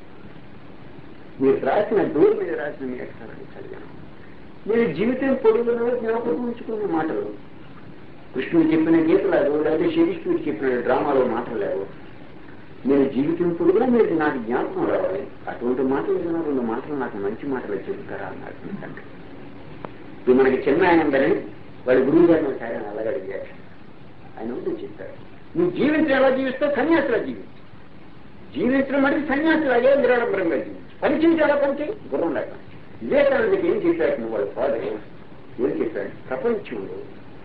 మీరు రాసిన డోర్ మీద రాసిన మీ అక్షరాన్ని చదివాను మీరు జీవితం పొడుగులో జ్ఞాపకం ఉంచుకున్న మాటలు కృష్ణుడు చెప్పిన గీతలాగో లేదా శ్రీకృష్ణుడు చెప్పిన డ్రామాలో మాటలు లేవు నేను జీవితం పొడుగునా మీరు నాకు జ్ఞాపకం రావాలి అటువంటి మాటలు ఏదైనా రెండు మాటలు నాకు మంచి మాటలు చెబుతారా అన్నాడు మీ తండ్రి ఇప్పుడు మనకి చిన్న ఆయన ఉందని వాడి గురువు గారిని ఒక ఆయన అలాగే అడిగారు ఆయన ఉంటే చెప్పారు నువ్వు జీవించడం ఎలా జీవిస్తావు సన్యాసిలా జీవించు జీవించడం మటుకు సన్యాసిలాగే నిరాడంబరంగా జీవించు పని చేసి ఎలా పని చేయి గుర్రం లేక వివేకానందకి ఏం చెప్పాడు నువ్వు వాళ్ళ ఫాదర్ ఏం చెప్పాడు ప్రపంచంలో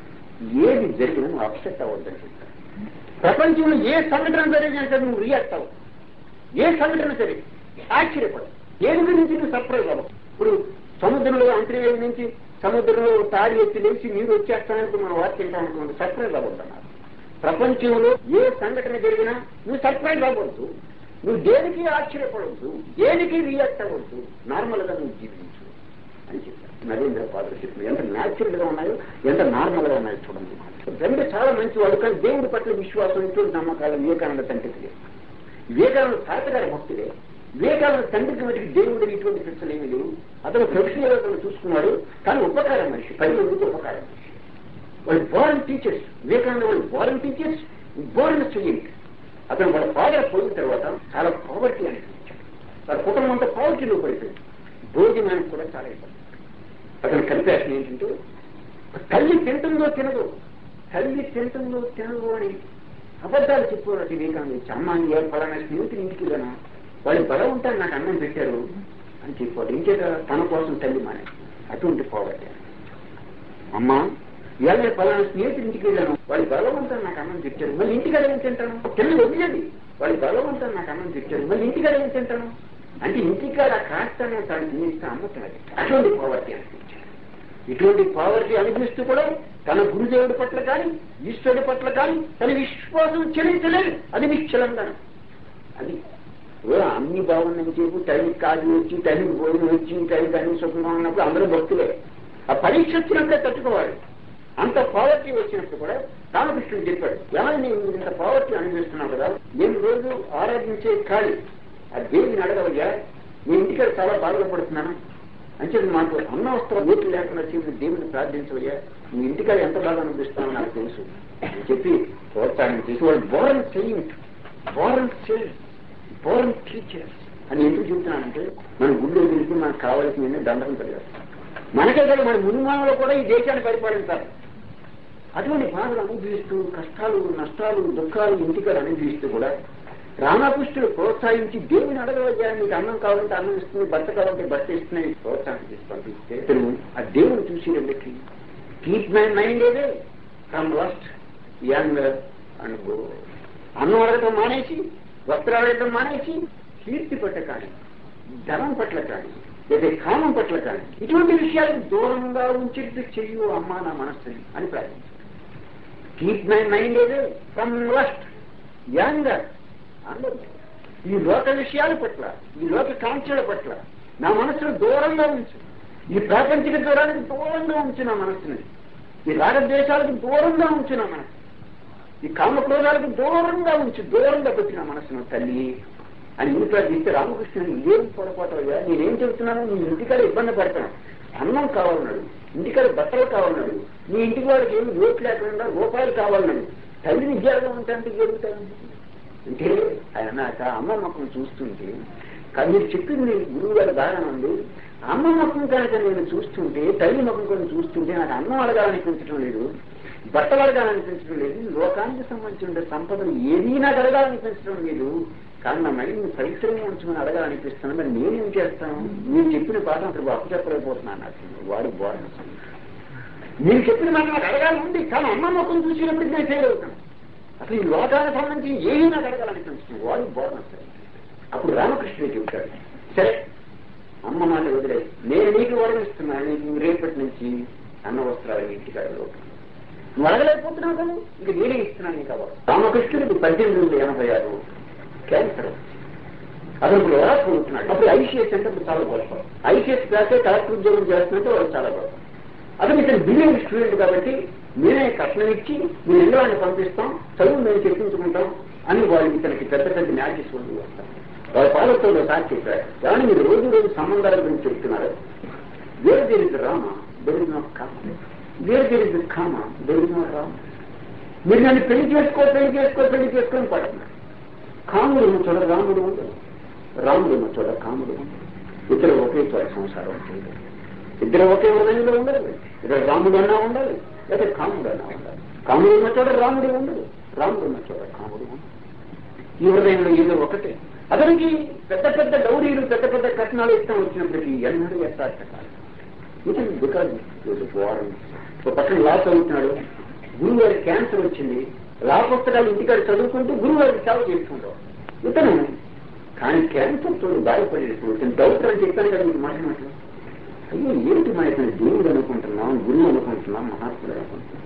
ఏది జరిగినా నువ్వు అప్సెట్ అవ్వద్దని చెప్పాడు ప్రపంచంలో ఏ సంఘటన జరిగినా సరే నువ్వు రియాక్ట్ అవ్వవు ఏ సంఘటన సరే ఆశ్చర్యపడు ఏది గురించి నువ్వు సర్ప్రైజ్ అవ్వవు ఇప్పుడు సముద్రంలో అంతర్వేది నుంచి సముద్రంలో తాడి ఎత్తి లేచి నీరు వచ్చేస్తానని మనం వాక్యం అనుకోండి సర్ప్రైజ్ అవ్వద్దన్నారు ప్రపంచంలో ఏ సంఘటన జరిగినా నువ్వు సర్ప్రైజ్ అవ్వద్దు నువ్వు దేనికి ఆశ్చర్యపడవద్దు దేనికి రియాక్ట్ అవ్వద్దు నార్మల్ గా నువ్వు జీవించు అని చెప్పారు నరేంద్ర పాత్ర చెప్పిన ఎంత న్యాచురల్ గా ఉన్నాయో ఎంత నార్మల్ గా ఉన్నాయో చూడండి రెండు చాలా మంచి వాడు కానీ దేవుడి పట్ల విశ్వాసం ఇటువంటి నమ్మకాలు వివేకానంద తండ్రికి లేదు వివేకానంద తాతగారి భక్తుడే వివేకానంద తండ్రికి మటుకు దేవుడికి ఇటువంటి శిక్షలు ఏమీ లేవు అతను ప్రొఫెషనల్ అతను చూసుకున్నాడు కానీ ఉపకారం మనిషి పది మందికి ఉపకారం మనిషి వాళ్ళు బోరన్ టీచర్స్ వివేకానంద వాళ్ళు బోరన్ టీచర్స్ బోరన్ స్టూడెంట్ అతను వాళ్ళ ఫాదర్ పోయిన తర్వాత చాలా పావర్టీ అనిపించాడు వాళ్ళ కుటుంబం అంతా పావర్టీలో పడిపోయింది భోజనానికి కూడా చాలా ఇబ్బంది అతను కంపాషన్ ఏంటంటే తల్లి తింటుందో తినదు తల్లి తింటుందో తినదు అని అబద్ధాలు చెప్పుకోవాలి వివేకానంద అమ్మ ఏ పలానా స్నేహితులు ఇంటికి వెళ్ళాను వాళ్ళు బలం ఉంటారు నాకు అన్నం పెట్టారు అని చెప్పాడు ఇంకేత తన కోసం తల్లి మానే అటువంటి పావర్టీ అమ్మా ఇవాళ నేను పలానా స్నేహితుడి ఇంటికి వెళ్ళాను వాళ్ళు బలవంతం నాకు అన్నం తెచ్చారు మళ్ళీ ఇంటికి అడగని తింటాను పిల్లలు వదిలేదు వాళ్ళు బలవంతం నాకు అన్నం తెచ్చారు మళ్ళీ ఇంటికి అడగని తింటాను అంటే ఇంటికాడ కాస్తానే తను తినేస్తే అమ్ముతున్నది అటువంటి పావర్టీ అనిపించాడు ఇటువంటి పావర్టీ అనిపిస్తూ కూడా తన గురుదేవుడి పట్ల కానీ ఈశ్వరుడి పట్ల కానీ తన విశ్వాసం చెల్లించలేదు అది నిశ్చలంగా అది ఓ అన్ని బాగున్నాయని చెప్పి టైంకి కాదు వచ్చి టైంకి భోజనం వచ్చి టైంకి అన్ని సుఖంగా ఉన్నప్పుడు అందరూ భక్తులే ఆ పరీక్ష వచ్చినప్పుడే తట్టుకోవాలి అంత పావర్టీ వచ్చినప్పుడు కూడా రామకృష్ణుడు చెప్పాడు ఏమైనా నేను ఇంత పావర్టీ అనిపిస్తున్నావు కదా నేను రోజు ఆరాధించే ఖాళీ ఆ దేవుని అడగవయ్యా నీ ఇంటికాడ చాలా బాధపడుతున్నాను అంటే మాకు అన్న వస్త్రం ఓట్లు లేకుండా చెప్పి దేవుని ప్రార్థించవయ్యా నీ ఇంటికాడ ఎంత బాగా అనిపిస్తానో నాకు తెలుసు అని చెప్పి ప్రోత్సాహం చేసి వాళ్ళు born saint born saint born teachers అని ఎందుకు చెబుతున్నానంటే మన గుళ్ళో వెళ్తే మనకు కావాల్సిన దండకం కలిగేస్తాం మనకే కదా మన మునిమానలో కూడా ఈ దేశాన్ని పరిపాలించాలి అటువంటి బాధలు అనుభవిస్తూ కష్టాలు నష్టాలు దుఃఖాలు ఇంటికాడ అనుభవిస్తూ కూడా రామకృష్ణుడు ప్రోత్సహించి దేవుని అడగవయ్యా నీకు అన్నం కావాలంటే అన్నం ఇస్తుంది భర్త కావాలంటే భర్త ఇస్తుంది ప్రోత్సాహం చేసి పంపిస్తే ఇతను ఆ దేవుని చూసి రెండుకి కీప్ మై మైండ్ ఏదే from lust young and go అన్నం అడగటం మానేసి వస్త్రాలు అడగటం మానేసి కీర్తి పట్ల కానీ ధనం పట్ల కానీ లేదా కామం పట్ల కానీ ఇటువంటి విషయాలకు దూరంగా ఉంచేట్టు చెయ్యు అమ్మా నా మనస్సుని అని ప్రార్థించారు కీప్ మై మైండ్ ఏదే ఫ్రమ్ లస్ట్ యంగ్ అందరూ ఈ లోక విషయాల పట్ల ఈ లోక కాంక్షల పట్ల నా మనసును దూరంగా ఉంచు ఈ ప్రాపంచిక దూరానికి దూరంగా ఉంచు నా మనస్సుని ఈ రాగద్వేషాలకు దూరంగా ఉంచు నా మనసు ఈ కామక్రోధాలకు దూరంగా ఉంచు దూరంగా పెట్టి నా మనసును తల్లి అని ఇంట్లో ఇస్తే రామకృష్ణుడు ఏం పొరపాటు అయ్యా నేనేం చెబుతున్నాను నీ ఇంటికాడ ఇబ్బంది పడతాను అన్నం కావాలన్నాడు ఇంటికాడ బట్టలు కావాలన్నాడు నీ ఇంటికి వాడికి ఏమి లోటు లేకుండా రూపాయలు కావాలన్నాడు తల్లి విద్యార్థం ఉంటాంటే జరుగుతాను అంటే ఆయన నాకు అమ్మ మొక్కను చూస్తుంటే కానీ మీరు చెప్పింది గురువు గారి దారం ఉంది అమ్మ మొక్కం కనుక నేను చూస్తుంటే తల్లి మొక్కం కొన్ని చూస్తుంటే నాకు అన్నం అడగాలనిపించడం లేదు బట్టలు అడగాలనిపించడం లేదు లోకానికి సంబంధించిన సంపదలు ఏదీ నాకు అడగాలనిపించడం లేదు కానీ నా మైండ్ పరిశ్రమ ఉంచుకుని అడగాలనిపిస్తున్నాను మరి నేనేం చేస్తాను మీరు చెప్పిన పాఠం అసలు అప్పు చెప్పలేకపోతున్నాను నాకు వాడు బోధన మీరు చెప్పిన మాట నాకు అడగాలి ఉంది కానీ అమ్మ మొక్కను చూసినప్పుడు నేను ఫెయిల్ అవుతాను అసలు ఈ లోకానికి సంబంధించి ఏమీ నాకు అడగాలనిపిస్తుంది వాడు బాగుంటుంది అప్పుడు రామకృష్ణుడు చెబుతాడు సరే అమ్మ మాట వదిలే నేను నీకు వరమిస్తున్నాను నీకు రేపటి నుంచి అన్న వస్త్రాలు ఇంటికి అడగలేదు నువ్వు అడగలేకపోతున్నావు కదా ఇంక నేనే ఇస్తున్నాను నీకు అవ్వాలి రామకృష్ణుడికి పద్దెనిమిది వందల ఎనభై ఆరు క్యాన్సర్ వచ్చింది. అతను ఇప్పుడు ఎలా పొందుతున్నాడు అప్పుడు ఐసీఎస్ అంటే ఇప్పుడు చాలా గొప్ప ఐసీఎస్ క్లాసే కలెక్టర్ ఉద్యోగం చేస్తున్నట్టు వాళ్ళు చాలా గొప్ప అతను ఇతను బిలియన్ స్టూడెంట్ కాబట్టి నేనే కట్నం ఇచ్చి మీరు ఇల్లు వాళ్ళని పంపిస్తాం చదువు మేము చెప్పించుకుంటాం అని వాళ్ళు ఇతనికి పెద్ద పెద్ద మ్యాచెస్ ఉండి వస్తారు వాళ్ళ పాలతో ఒకసారి చెప్పారు కానీ మీరు రోజు రోజు సంబంధాల గురించి చెప్తున్నారు వేరు తెలియదు రామ దొరికిన కామ వేరు తెలియదు కామ దొరికిన రామ మీరు నన్ను పెళ్లి చేసుకో పెళ్లి చేసుకో పెళ్లి చేసుకొని పడుతున్నారు కాముడు ఉన్న చోట రాముడు ఉండదు రాముడు ఉన్న చోట కాముడు ఉండదు ఇద్దరు ఒకే చోట సంసారం చేయలేదు ఇద్దరు ఒకే హృదయంలో ఉండదు ఇద్దరు రాముడు అన్నా ఉండాలి లేదా కాముడు అన్నా ఉండాలి కాముడు ఉన్న చోట రాముడు ఉండదు రాముడు ఉన్న చోట కాముడు ఉండదు ఈ హృదయంలో ఏదో ఒకటే అతనికి పెద్ద పెద్ద డౌరీలు పెద్ద పెద్ద కట్నాలు ఇష్టం వచ్చినప్పటికీ ఎన్నడూ యథార్థ కాదు ఇతను బికాజ్ వారం ఒక పక్కన లా చదువుతున్నాడు గురువు గారికి క్యాన్సర్ వచ్చింది లా పుస్తకాలు ఇంటికాడ చదువుకుంటూ గురువు గారికి సేవ చేస్తుంటాడు ఇతను కానీ క్యాన్సర్ తోడు బాధపడేసి ఇతను డాక్టర్ అని చెప్పాను కదా మీకు మాట మాటలు అయ్యో ఏంటి మా ఇతను దేవుడు అనుకుంటున్నాం గురువు అనుకుంటున్నాం మహాత్ముడు అనుకుంటున్నాం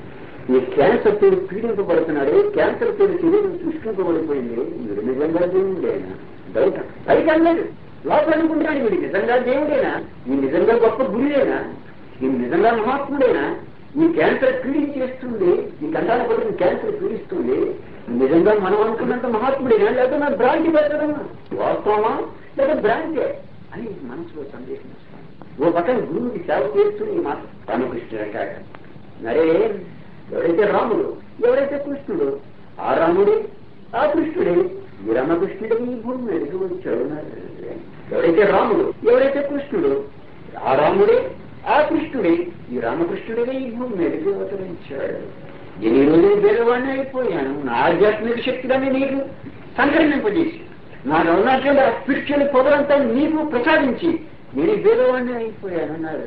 ఈ క్యాన్సర్ తోడు పీడింపబడుతున్నాడు క్యాన్సర్ తోడు శరీరం సృష్టింపబడిపోయింది మీరు నిజంగా దేవుడేనా డౌట్ పైకి అనలేదు లోపల అనుకుంటున్నాడు వీడు నిజంగా దేవుడేనా ఈ నిజంగా గొప్ప గురువేనా ఈ నిజంగా మహాత్ముడేనా ఈ క్యాన్సర్ పీడించేస్తుంది ఈ కండాల పడుతున్న క్యాన్సర్ పీడిస్తుంది నిజంగా మనం అనుకున్నంత మహాత్ముడేనా లేదా నా భ్రాంతి పెట్టడం వాస్తవమా లేదా భ్రాంతే అని మనసులో సందేశం వస్తాను ఓ పక్కన గురువుకి సేవ చేస్తూ ఈ మాట రామకృష్ణుడు అంటాడు మరే ఎవరైతే రాముడు ఎవరైతే కృష్ణుడు ఆ రాముడే ఆ కృష్ణుడే ఈ రామకృష్ణుడే ఈ భూమి మీదకి వచ్చాడు ఎవరైతే రాముడు ఎవరైతే కృష్ణుడు ఆ రాముడే ఆ కృష్ణుడే ఈ రామకృష్ణుడే ఈ భూమి మీదకి అవతరించాడు ఎన్ని రోజులు పేదవాడిని అయిపోయాను నా ఆధ్యాత్మిక శక్తులన్నీ నీకు సంకరింపజేసి నాకు ఉన్నటువంటి ఆ స్పిరిచువల్ పొదలంతా నీకు ప్రసాదించి నేను పేదవాడిని అయిపోయాను అన్నారు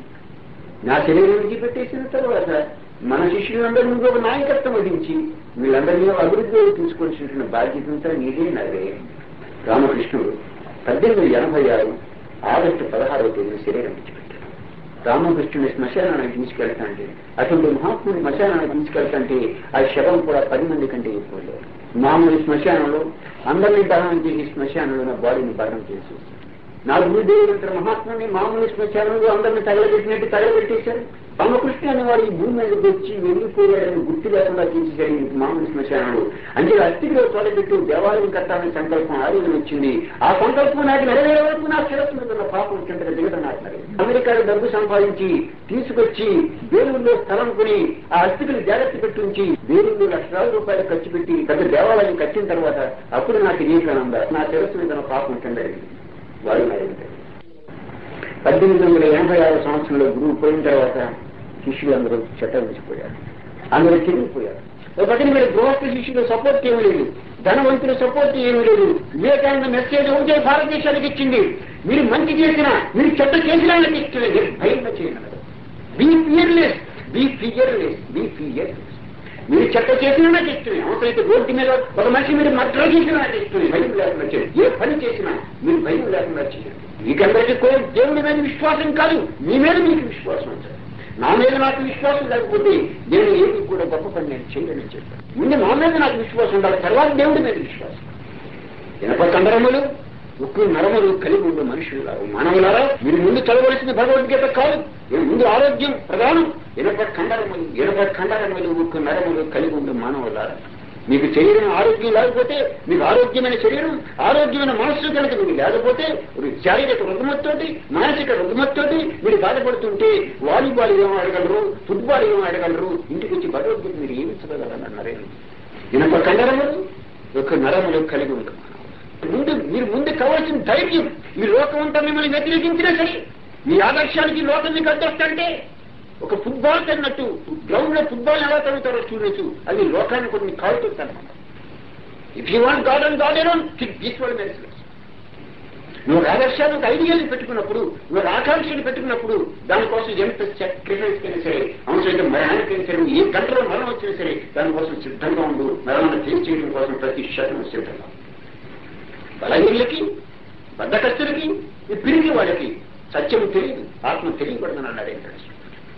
నా శరీరం విడిచిపెట్టేసిన తర్వాత మన శిష్యులందరూ నువ్వు ఒక నాయకత్వం వహించి వీళ్ళందరినీ అభివృద్ధి తీసుకోవాల్సిన బాధ్యత అంతా నీదే నాదే రామకృష్ణుడు పద్దెనిమిది ఎనభై ఆరు ఆగస్టు పదహారవ తేదీ శరీరం విడిచిపెట్టాడు రామకృష్ణుని శ్మశానానికి తీసుకెళ్తాంటే అటువంటి మహాత్ముని శ్మశానానికి తీసుకెళ్తాంటే ఆ శవం కూడా పది మంది కంటే ఎక్కువ లేదు మామూలు శ్మశానంలో అందరినీ దహనం చేసి శ్మశానంలో నా బాడీని భరణం చేసి నా గురుదేవులంత మహాత్ముని మామూలు శ్మశానంలో అందరిని తగలబెట్టినట్టు తగలబెట్టేశారు రామకృష్ణ అనే వాడు ఈ భూమి మీదకి వచ్చి వెళ్ళిపోయాడని గుర్తు లేకుండా తీసేశాడు ఈ మామూలు శ్మశానంలో అంటే అస్థిలో తొలగెట్టు దేవాలయం కట్టాలని సంకల్పం ఆరోగ్యం వచ్చింది ఆ సంకల్పం నాకు నెరవేరే వరకు నా శిరస్సు మీద ఉన్న పాపం కింద దిగడం నాకు మరి అమెరికాలో డబ్బు సంపాదించి తీసుకొచ్చి వేలూరులో స్థలం కొని ఆ అస్థికులు జాగ్రత్త పెట్టి ఉంచి వేలూరు లక్షలాది రూపాయలు ఖర్చు పెట్టి పెద్ద దేవాలయం కట్టిన తర్వాత అప్పుడు నాకు నీటిగా నా శిరస్సు మీద ఉన్న పాపం కింద వాడు పద్దెనిమిది వందల ఎనభై ఆరు సంవత్సరంలో గురువు పోయిన తర్వాత శిష్యులందరూ చెట్టవించిపోయారు అందరూ తిరిగిపోయారు ఒక పక్కన మీరు గృహస్థ శిష్యుల సపోర్ట్ ఏమీ లేదు ధనవంతుల సపోర్ట్ ఏమీ లేదు వివేకానంద మెసేజ్ ఒకటే భారతదేశానికి ఇచ్చింది మీరు మంచి చేసినా మీరు చెడ్డ చేసినా నాకు ఇస్తుంది మీరు భయంగా చేయాలి be fearless be fearless be fearless మీరు చెత్త చేసినా నాకు ఇష్టమే అవసరమైతే రోడ్డు మీద ఒక మనిషి మీరు మర్డర్ చేసినా నాకు ఇష్టమే భయం లేకుండా చేయండి ఏ పని చేసినా మీరు భయం లేకుండా చేయండి మీకందరికీ కూడా దేవుడి మీద విశ్వాసం కాదు మీ మీద మీకు విశ్వాసం ఉంటుంది నా మీద నాకు విశ్వాసం లేకపోతే నేను ఏది కూడా గొప్ప పని నేను చేయలేని చెప్పాను ముందు నా మీద నాకు విశ్వాసం ఉండాలి తర్వాత దేవుడి మీద విశ్వాసం ఇనప కండరములు ఉక్కు నరములు కలిగి ఉండే మనుషులు మానవులారా మీరు ముందు చదవలసిన భగవద్గీత కాదు మీరు ముందు ఆరోగ్యం ప్రధానం ఇనప కండరములు ఇనప కండరములు ఉక్కు నరములు కలిగి ఉండే మానవులారా మీకు శరీరం ఆరోగ్యం లేకపోతే మీకు ఆరోగ్యమైన శరీరం ఆరోగ్యమైన మనస్సు కనుక మీకు లేకపోతే మీరు శారీరక రుగ్మతతోటి మానసిక రుగ్మతతోటి మీరు బాధపడుతుంటే వాలీబాల్ ఏం ఆడగలరు ఫుట్బాల్ ఏం ఆడగలరు ఇంటికి వచ్చి భగవద్గీత మీరు ఏమి చదవగలరు అన్నారే ఇనప కండరములు ఒక నరములు కలిగి ఉంటాం ముందు మీరు ముందు కావాల్సిన ధైర్యం ఈ లోకం అంతా మిమ్మల్ని వ్యతిరేకించినా సరే మీ ఆదర్శానికి లోకం మీకు అడ్డొస్తంటే ఒక ఫుట్బాల్ తన్నట్టు గ్రౌండ్ లో ఫుట్బాల్ ఎలా తగ్గుతారో చూడొచ్చు అది లోకాన్ని కొన్ని కాలుతుంది అనమాట if you want God and God ఎరోన్ ఈక్వల్ మెరిసినస్ నువ్వు ఒక ఆదర్శాన్ని ఒక ఐడియాలు పెట్టుకున్నప్పుడు నువ్వు ఒక ఆకాంక్షలు పెట్టుకున్నప్పుడు దానికోసం ఎంత సాక్రిఫైస్ అయినా సరే అవసరమైతే మరణానికైనా సరే ఏ గంటలో మరణం వచ్చినా సరే దానికోసం సిద్ధంగా ఉండు మరణాన్ని ఫేస్ చేయడం కోసం ప్రతి క్షణం సిద్ధంగా బలహీనులకి బద్దకస్తులకి ఈ పిరిగి వాళ్ళకి సత్యం తెలియదు ఆత్మ తెలియకూడదని అన్నాడు వెంకటేశ్వర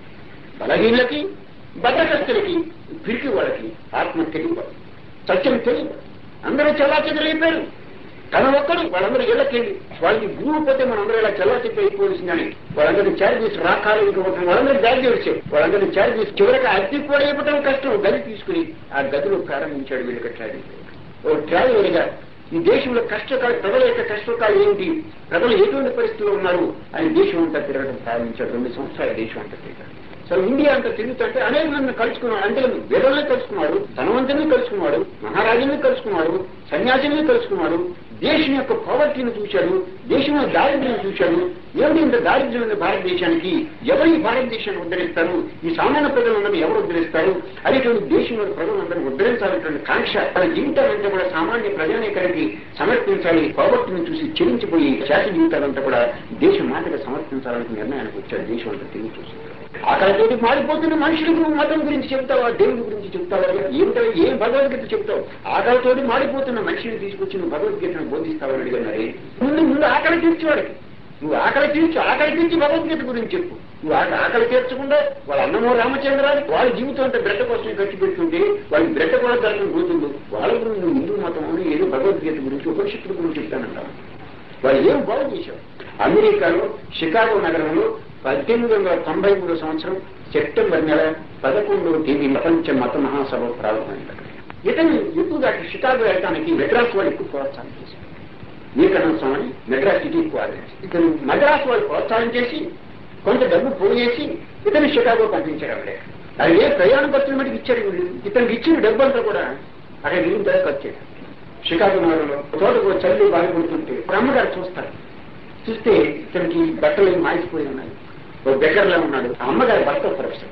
బలహీనులకి బద్దకస్తులకి పిరికి వాళ్ళకి ఆత్మ తెలియదు సత్యం తెలియదు అందరూ చల్లా చెదరైపోయారు తన ఒక్కడు వాళ్ళందరూ ఇళ్ళకెళ్ళి వాళ్ళకి గురువు పోతే మనందరూ ఇలా చల్లా చెప్పి అయిపోవలసిందని వాళ్ళందరినీ చారి చేసి రాకాలు ఇంకొక వాళ్ళందరూ జారి చేశారు వాళ్ళందరినీ చారి చేసి చివరికి అద్దె కూడా ఇవ్వటం కష్టం గది తీసుకుని ఆ గదిలో ప్రారంభించాడు వీళ్ళకి ట్రావెల్ ఓ ట్రావెలర్ గా ఈ దేశంలో కష్టకాలు ప్రజల యొక్క కష్టకాలు ఏంటి ప్రజలు ఎటువంటి పరిస్థితుల్లో ఉన్నారు ఆయన దేశం అంతా తిరగడం ప్రారంభించాడు రెండు సంవత్సరాలు దేశం అంతా తిరిగాడు సో ఇండియా అంతా తిరుగుతుంటే అనేక మందిని కలుసుకున్నాడు అంటే వేదల్ని కలుసుకున్నాడు ధనవంతుల్ని కలుసుకున్నాడు మహారాజుల్ని కలుసుకున్నాడు సన్యాసుల్ని కలుసుకున్నాడు దేశం యొక్క పవర్టీని చూశాడు దేశంలో దారిద్ర్యం చూశాడు ఏమిటి ఇంత దారిద్ర్యం ఉంది భారతదేశానికి ఎవరు ఈ భారతదేశాన్ని ఉద్ధరిస్తారు ఈ సామాన్య ప్రజలందరూ ఎవరు ఉద్ధరిస్తారు అనేటువంటి దేశంలో ప్రజలందరూ ఉద్ధరించాలనేటువంటి కాంక్ష తన జీవితాలంతా కూడా సామాన్య ప్రజానీకానికి సమర్పించాలి పవర్టీని చూసి చెల్లించిపోయి శాస జీవితాలంతా కూడా దేశం మాటగా సమర్పించాలనే నిర్ణయానికి వచ్చాడు దేశం అంతా తిరిగి చూసింది ఆకలితోటి మారిపోతున్న మనుషులకు నువ్వు మతం గురించి చెప్తావా దేవుడి గురించి చెప్తావా ఏమిటో ఏం భగవద్గీత చెప్తావు ఆకలితోటి మారిపోతున్న మనిషిని తీసుకొచ్చి నువ్వు భగవద్గీతను బోధిస్తావని అడిగారు ముందు ముందు ఆకలి తీర్చేవాడికి నువ్వు ఆకలి తీర్చు ఆకలి తీర్చి భగవద్గీత గురించి చెప్పు నువ్వు ఆకలి ఆకలి తీర్చకుండా వాళ్ళ అన్నమో రామచంద్రాలు వాళ్ళ జీవితం అంతా బ్రెడ్ కోసం ఖర్చు పెట్టుకుంటే వాళ్ళకి బ్రెడ్ కూడా దర్శనం పోతుంది వాళ్ళ గురించి నువ్వు హిందూ మతం అని ఏదో భగవద్గీత గురించి ఉపనిషత్తుల గురించి చెప్తానంటావు వాళ్ళు ఏం బాగు చేశారు అమెరికాలో షికాగో నగరంలో పద్దెనిమిది వందల తొంభై మూడో సంవత్సరం సెప్టెంబర్ నెల పదకొండవ తేదీ ప్రపంచ మత మహాసభ ప్రారంభమైంది ఇతను ఎక్కువగా షికాగో వెళ్ళడానికి మెడ్రాస్ వాళ్ళు ఎక్కువ ప్రోత్సాహం చేశారు వివేకానంద స్వామి మెడ్రాస్ సిటీ ఎక్కువ ఆదరించారు ఇతను మద్రాస్ వాళ్ళు ప్రోత్సాహం చేసి కొంత డబ్బు పోయేసి ఇతను షికాగో పంపించారు అప్పుడే అది ఏ ప్రయాణ ఖర్చులు మటుకు ఇచ్చారు వీళ్ళు ఇతనికి ఇచ్చిన డబ్బు అంతా కూడా అక్కడ వీళ్ళు ధర ఖర్చు చేయడం షికాగో నగరంలో తోటకు చల్లి బాధపడుతుంటే అమ్మగారు చూస్తారు చూస్తే ఇతనికి బట్టలు మాయిపోయి ఉన్నాయి ఓ దగ్గరలో ఉన్నాడు ఆ అమ్మగారి భర్త ప్రొఫెసర్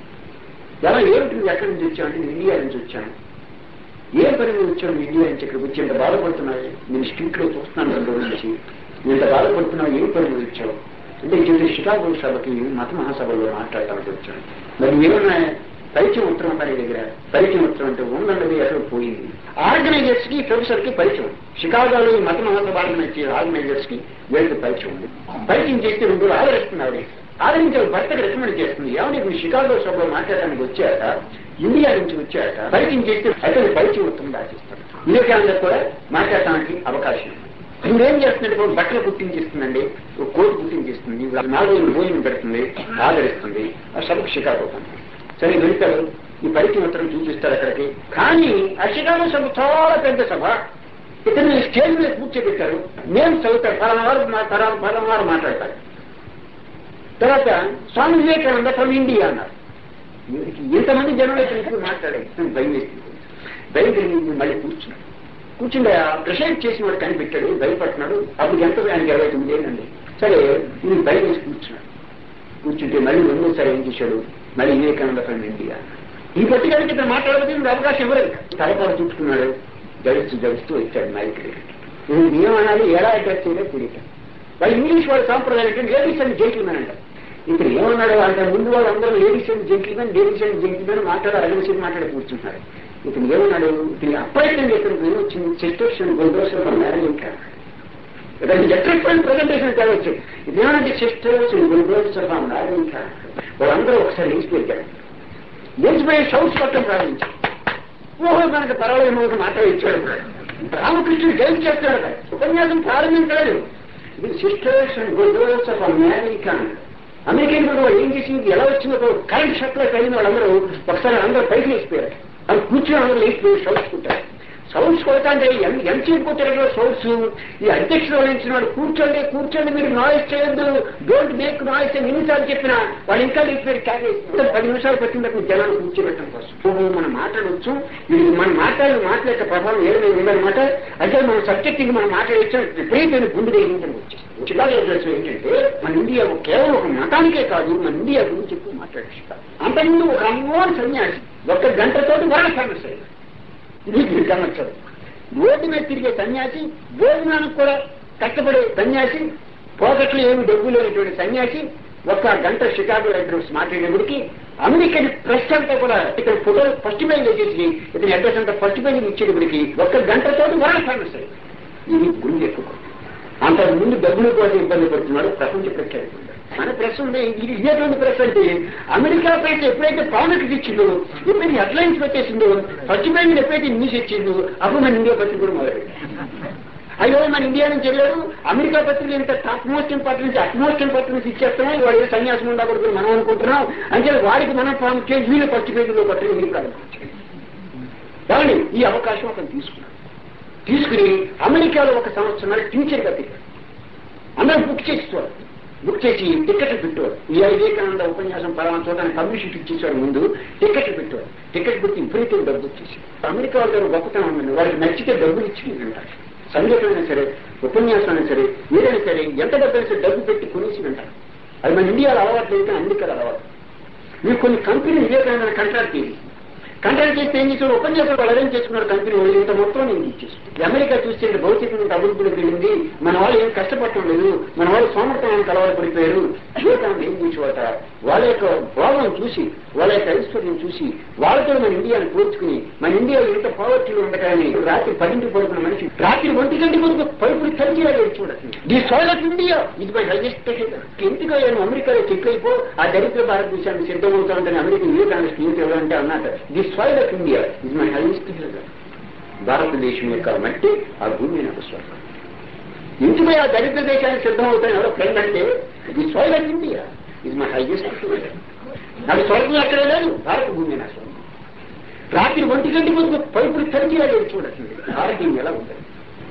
ఎలా ఏమిటి నువ్వు ఎక్కడి నుంచి వచ్చావు అంటే నేను ఇండియా నుంచి వచ్చాను ఏ పని మీద వచ్చావు నువ్వు ఇండియా నుంచి ఇక్కడికి వచ్చి ఇంత బాధపడుతున్నావు నేను స్ట్రీట్ లో చూస్తున్నాను రెండు రోజుల నుంచి నువ్వు ఇంత బాధపడుతున్నావు ఏ పని మీద వచ్చావు అంటే ఇది షికాగో సభకి మత మహాసభలో మాట్లాడటానికి వచ్చాను మరి ఏమన్నా పరిచయం ఉత్తరం పని దగ్గర పరిచయం ఉత్తరం అంటే ఉందండి ఎక్కడ పోయింది ఆర్గనైజర్స్ కి ప్రొఫెసర్ కి పరిచయం షికాగోలో ఈ మత మహాసభ ఆర్గనైజ్ చేసే ఆర్గనైజర్స్ కి వీళ్ళకి పరిచయం ఉంది పరిచయం చేస్తే రెండు రోజులు ఆదరిస్తున్నారు ఆదరించి భర్తకు రికమెండ్ చేస్తుంది ఏమని ఇప్పుడు షికాగో సభలో మాట్లాడడానికి వచ్చాక ఇండియా నుంచి వచ్చాక పరిచయం చేస్తే అతని పరిచయం ఉత్తరం దాచిస్తాడు వివేకానంద కూడా మాట్లాడటానికి అవకాశం ఉంది ఇప్పుడు ఏం చేస్తుందంటే ఇప్పుడు బట్టలు కుట్టించేస్తుందండి ఒక కోటు కుట్టించేస్తుంది నాలుగు రోజులు భోజనం పెడుతుంది ఆదరిస్తుంది ఆ సభకు షికాగో పంపి సరే వెళ్తారు ఈ పరిచయం ఉత్తరం చూపిస్తారు అక్కడికి కానీ ఆ షికాగో సభ చాలా పెద్ద సభ ఇతను స్టేజ్ మీద కూర్చోబెట్టారు నేను చదువుతారు పలానా వారు పలానా వారు మాట్లాడతారు తర్వాత స్వామి వివేకానంద ఫ్రమ్ ఇండియా అన్నారు ఎంతమంది జనం ఇతను మాట్లాడే ఇతను భయం వేస్తుంది భయం కలిగి మళ్ళీ కూర్చున్నాడు కూర్చుండే ఆ ప్రెసైడ్ చేసిన వాడు కనిపెట్టాడు భయపడుతున్నాడు అప్పుడు ఎంత ఆయనకి ఇరవై తొమ్మిది ఏళ్ళండి సరే ఈయన భయం వేసి కూర్చున్నాడు కూర్చుంటే మళ్ళీ రెండోసారి ఏం చేశాడు మళ్ళీ వివేకానంద ఫ్రమ్ ఇండియా ఈ పట్టుకెళ్ళి ఇతను మాట్లాడకపోతే ఇంక అవకాశం ఇవ్వలేదు తలపాటు చుట్టుకున్నాడు గడుస్తూ గడుస్తూ వచ్చాడు నాయకుడి ఏమనాలి ఎలా అటాచ్ చేయలేదు తెలియక వాళ్ళు ఇంగ్లీష్ వాళ్ళ సాంప్రదాయం లేడీస్ అండ్ జెంట్మెన్ అంటారు ఇక్కడ ఏమన్నాడు అంటే ముందు వాళ్ళు అందరూ ladies and gentlemen ladies and gentlemen మాట్లాడారు అగ్రెసివ్ మాట్లాడి కూర్చుంటున్నారు ఇతను ఏమన్నాడు ఇతను అప్పటికండి ఇతను ఏం వచ్చింది సిస్టర్స్ గురుదోషం మ్యారేజ్ ఇంకా డిఫరెంట్ ప్రజెంటేషన్ కావచ్చు ఇదేమంటే సిస్టర్స్ గురుదోషం మ్యారేజ్ ఇంకా వాళ్ళందరూ ఒకసారి లేచిపోయారు లేచిపోయి షౌట్స్ పట్టడం ప్రారంభించారు ఓహో మనకు పర్వాలేదు ఒక మాట ఇచ్చాడు రామకృష్ణుడు గైడ్ చేస్తాడు ఉపన్యాసం ప్రారంభించలేదు ఇది సిస్టర్స్ అండ్ గురుదోష్ ఆఫ్ అమెరికా అమెరికన్ కూడా ఏం చేసింది ఎలా వచ్చిందో కరెంట్ షాక్ లో కలిగిన వాళ్ళందరూ ఒకసారి అందరూ పైకి వేసిపోయారు అది కూర్చొని అందరూ లేచిపోయి సౌండ్స్ కుట్టారు సౌండ్స్ కొడతా అంటే ఎంతసేపు కొట్టారు సౌండ్స్ ఈ అధ్యక్షుడు వహించిన వాడు కూర్చోండి కూర్చోండి మీరు నాయిస్ చేయొద్దు డోంట్ మేక్ నాయిస్ అని ఎన్నిసార్లు చెప్పినా వాళ్ళు ఇంకా లేచిపోయి క్యారేజ్ పది నిమిషాలు పట్టినప్పుడు జనాలు కూర్చోబెట్టడం కోసం మనం మాట్లాడవచ్చు ఇది మనం మాట్లాడిన మాటల యొక్క ప్రభావం ఏదైనా ఉందన్నమాట అయితే మన సబ్జెక్ట్ మనం మాట్లాడచ్చు విపరీతమైన గుండె దేహించడం వచ్చేసి చిలాగా ఏంటంటే మన ఇండియా కేవలం ఒక మతానికే కాదు మన ఇండియా గురించి ఎక్కువ మాట్లాడచ్చు అంతకుముందు ఒక అమ్మోని సన్యాసి ఒక్క గంటతోటి వరణ సమస్య ఇది మీరు గమనించదు రోడ్డు మీద తిరిగే సన్యాసి భోజనానికి కూడా కష్టపడే సన్యాసి పోకట్లు ఏమి డబ్బు లేనటువంటి సన్యాసి ఒక్క గంట షికాగో అడ్రస్ మాట్లాడేప్పటికి అమెరికన్ ప్రెస్ అంతా కూడా ఇక్కడ ఫోటో ఫస్ట్ పేజ్ వేసేసి ఇతని అడ్రస్ అంతా ఫస్ట్ పేజ్ ఇచ్చేటప్పటికి ఒక్క గంటతో వరల్డ్ ఫేమస్ అయ్యింది ఇది గుండె ఎక్కువ అంతకు ముందు డబ్బుల కోసం ఇబ్బంది పడుతున్నాడు ప్రపంచ ప్రఖ్యాతి పొందాడు. మన ప్రెస్ ఉంది ఇది ఇదేటువంటి ప్రెస్ అంటే అమెరికా ప్రెస్ ఎప్పుడైతే పవన్కి ఇచ్చిందో ఎప్పుడైతే హెడ్లైన్స్ పెట్టేసిందో ఫస్ట్ పేజ్ ఎప్పుడైతే న్యూస్ ఇచ్చిందో అప్పుడు మన ఇండియా పత్రిక కూడా మొదలు అయ్యో మన ఇండియా నుంచి వెళ్ళాడు అమెరికా పత్రిక ఇంత top most importance utmost importance ఇచ్చేస్తున్నాం వాడు ఏదో సన్యాసం ఉండకూడదు మనం అనుకుంటున్నాం అంటే వాడికి మనం ఫామ్ చేసి వీళ్ళు ఫస్ట్ పేజీలో పత్రిక మీరు కాదు కానీ ఈ అవకాశం అతను తీసుకున్నాడు తీసుకుని అమెరికాలో ఒక సంవత్సరం టీచర్ గా తిరిగాడు అందరూ బుక్ చేసేవారు బుక్ చేసి టికెట్లు పెట్టేవారు ఈ వివేకానంద ఉపన్యాసం పలానా చూడడానికి పబ్లిసిటీ ఇచ్చేసాడు ముందు టికెట్లు పెట్టేవారు టికెట్ పెట్టి విపరీతం డబ్బు ఇచ్చేసి అమెరికా వాళ్ళ గొప్పతనం ఉంది వారికి నచ్చితే డబ్బులు ఇచ్చి వింటారు సంగీతమైనా సరే ఉపన్యాసం అయినా సరే ఏదైనా సరే ఎంత డబ్బు అయినా సరే డబ్బు పెట్టి కొనేసి వింటారు అది మన ఇండియాలో అలవాటు లేదు కానీ అమెరికాలో అలవాటు మీరు కొన్ని కంపెనీ వివేకానంద కంట్రాక్ట్ చేసి కంట్రాక్ట్ చేస్తే ఏం చేశారు ఉపన్యాసం వాళ్ళు అరేంజ్ చేసుకున్నారు కంపెనీ వాళ్ళు ఇంత మొత్తం నేను ఇచ్చేసి అమెరికా చూస్తే ఇంత భౌతికంగా అభివృద్ధిలోకి వెళ్ళింది మన వాళ్ళు ఏం కష్టపడటం లేదు మన వాళ్ళు సోమర్థనానికి అలవాటు పడిపోయారు వివేకానంద ఏం చేసేవాట వాళ్ళ యొక్క భోగం చూసి వాళ్ళ యొక్క ఐశ్వర్యం చూసి వాళ్ళతో మన ఇండియాని పోల్చుకుని మన ఇండియాలో ఇంత పావర్టీలో ఉండగానే రాత్రి పదింటికి పడుకున్న మనిషి రాత్రి ఒంటి గంట వరకు పలుపులు తగ్గియాలి చూడండి ది సోల్ ఆఫ్ ఇండియా ఇది మై హైయెస్ట్ ఎందుకు నేను అమెరికాలో చెక్ అయిపో ఆ దరిద్ర భారతదేశాన్ని సిద్ధమవుతానంటే అమెరికా వివేకానంద స్నేహితులు ఎవరంటే అన్నట్టు ది సోయిల్ ఆఫ్ ఇండియా ఇది మై హైయెస్ట్ భారతదేశం యొక్క మట్టి ఆ భూమి నాకు స్వర్గం ఎందుకు ఆ దరిద్ర దేశానికి సిద్ధమవుతాను ఎవరో ఫ్రెండ్ అంటే ఇది సోయిల్ ఆఫ్ ఇండియా ఇది మై హైయెస్ట్ నాకు స్వర్గం ఎక్కడ లేదు భారత భూమి నా స్వర్గం రాత్రి ఒంటి గంట ముందు పైపులు తరిగియాలి చూడండి భారతీయం ఎలా ఉంటుంది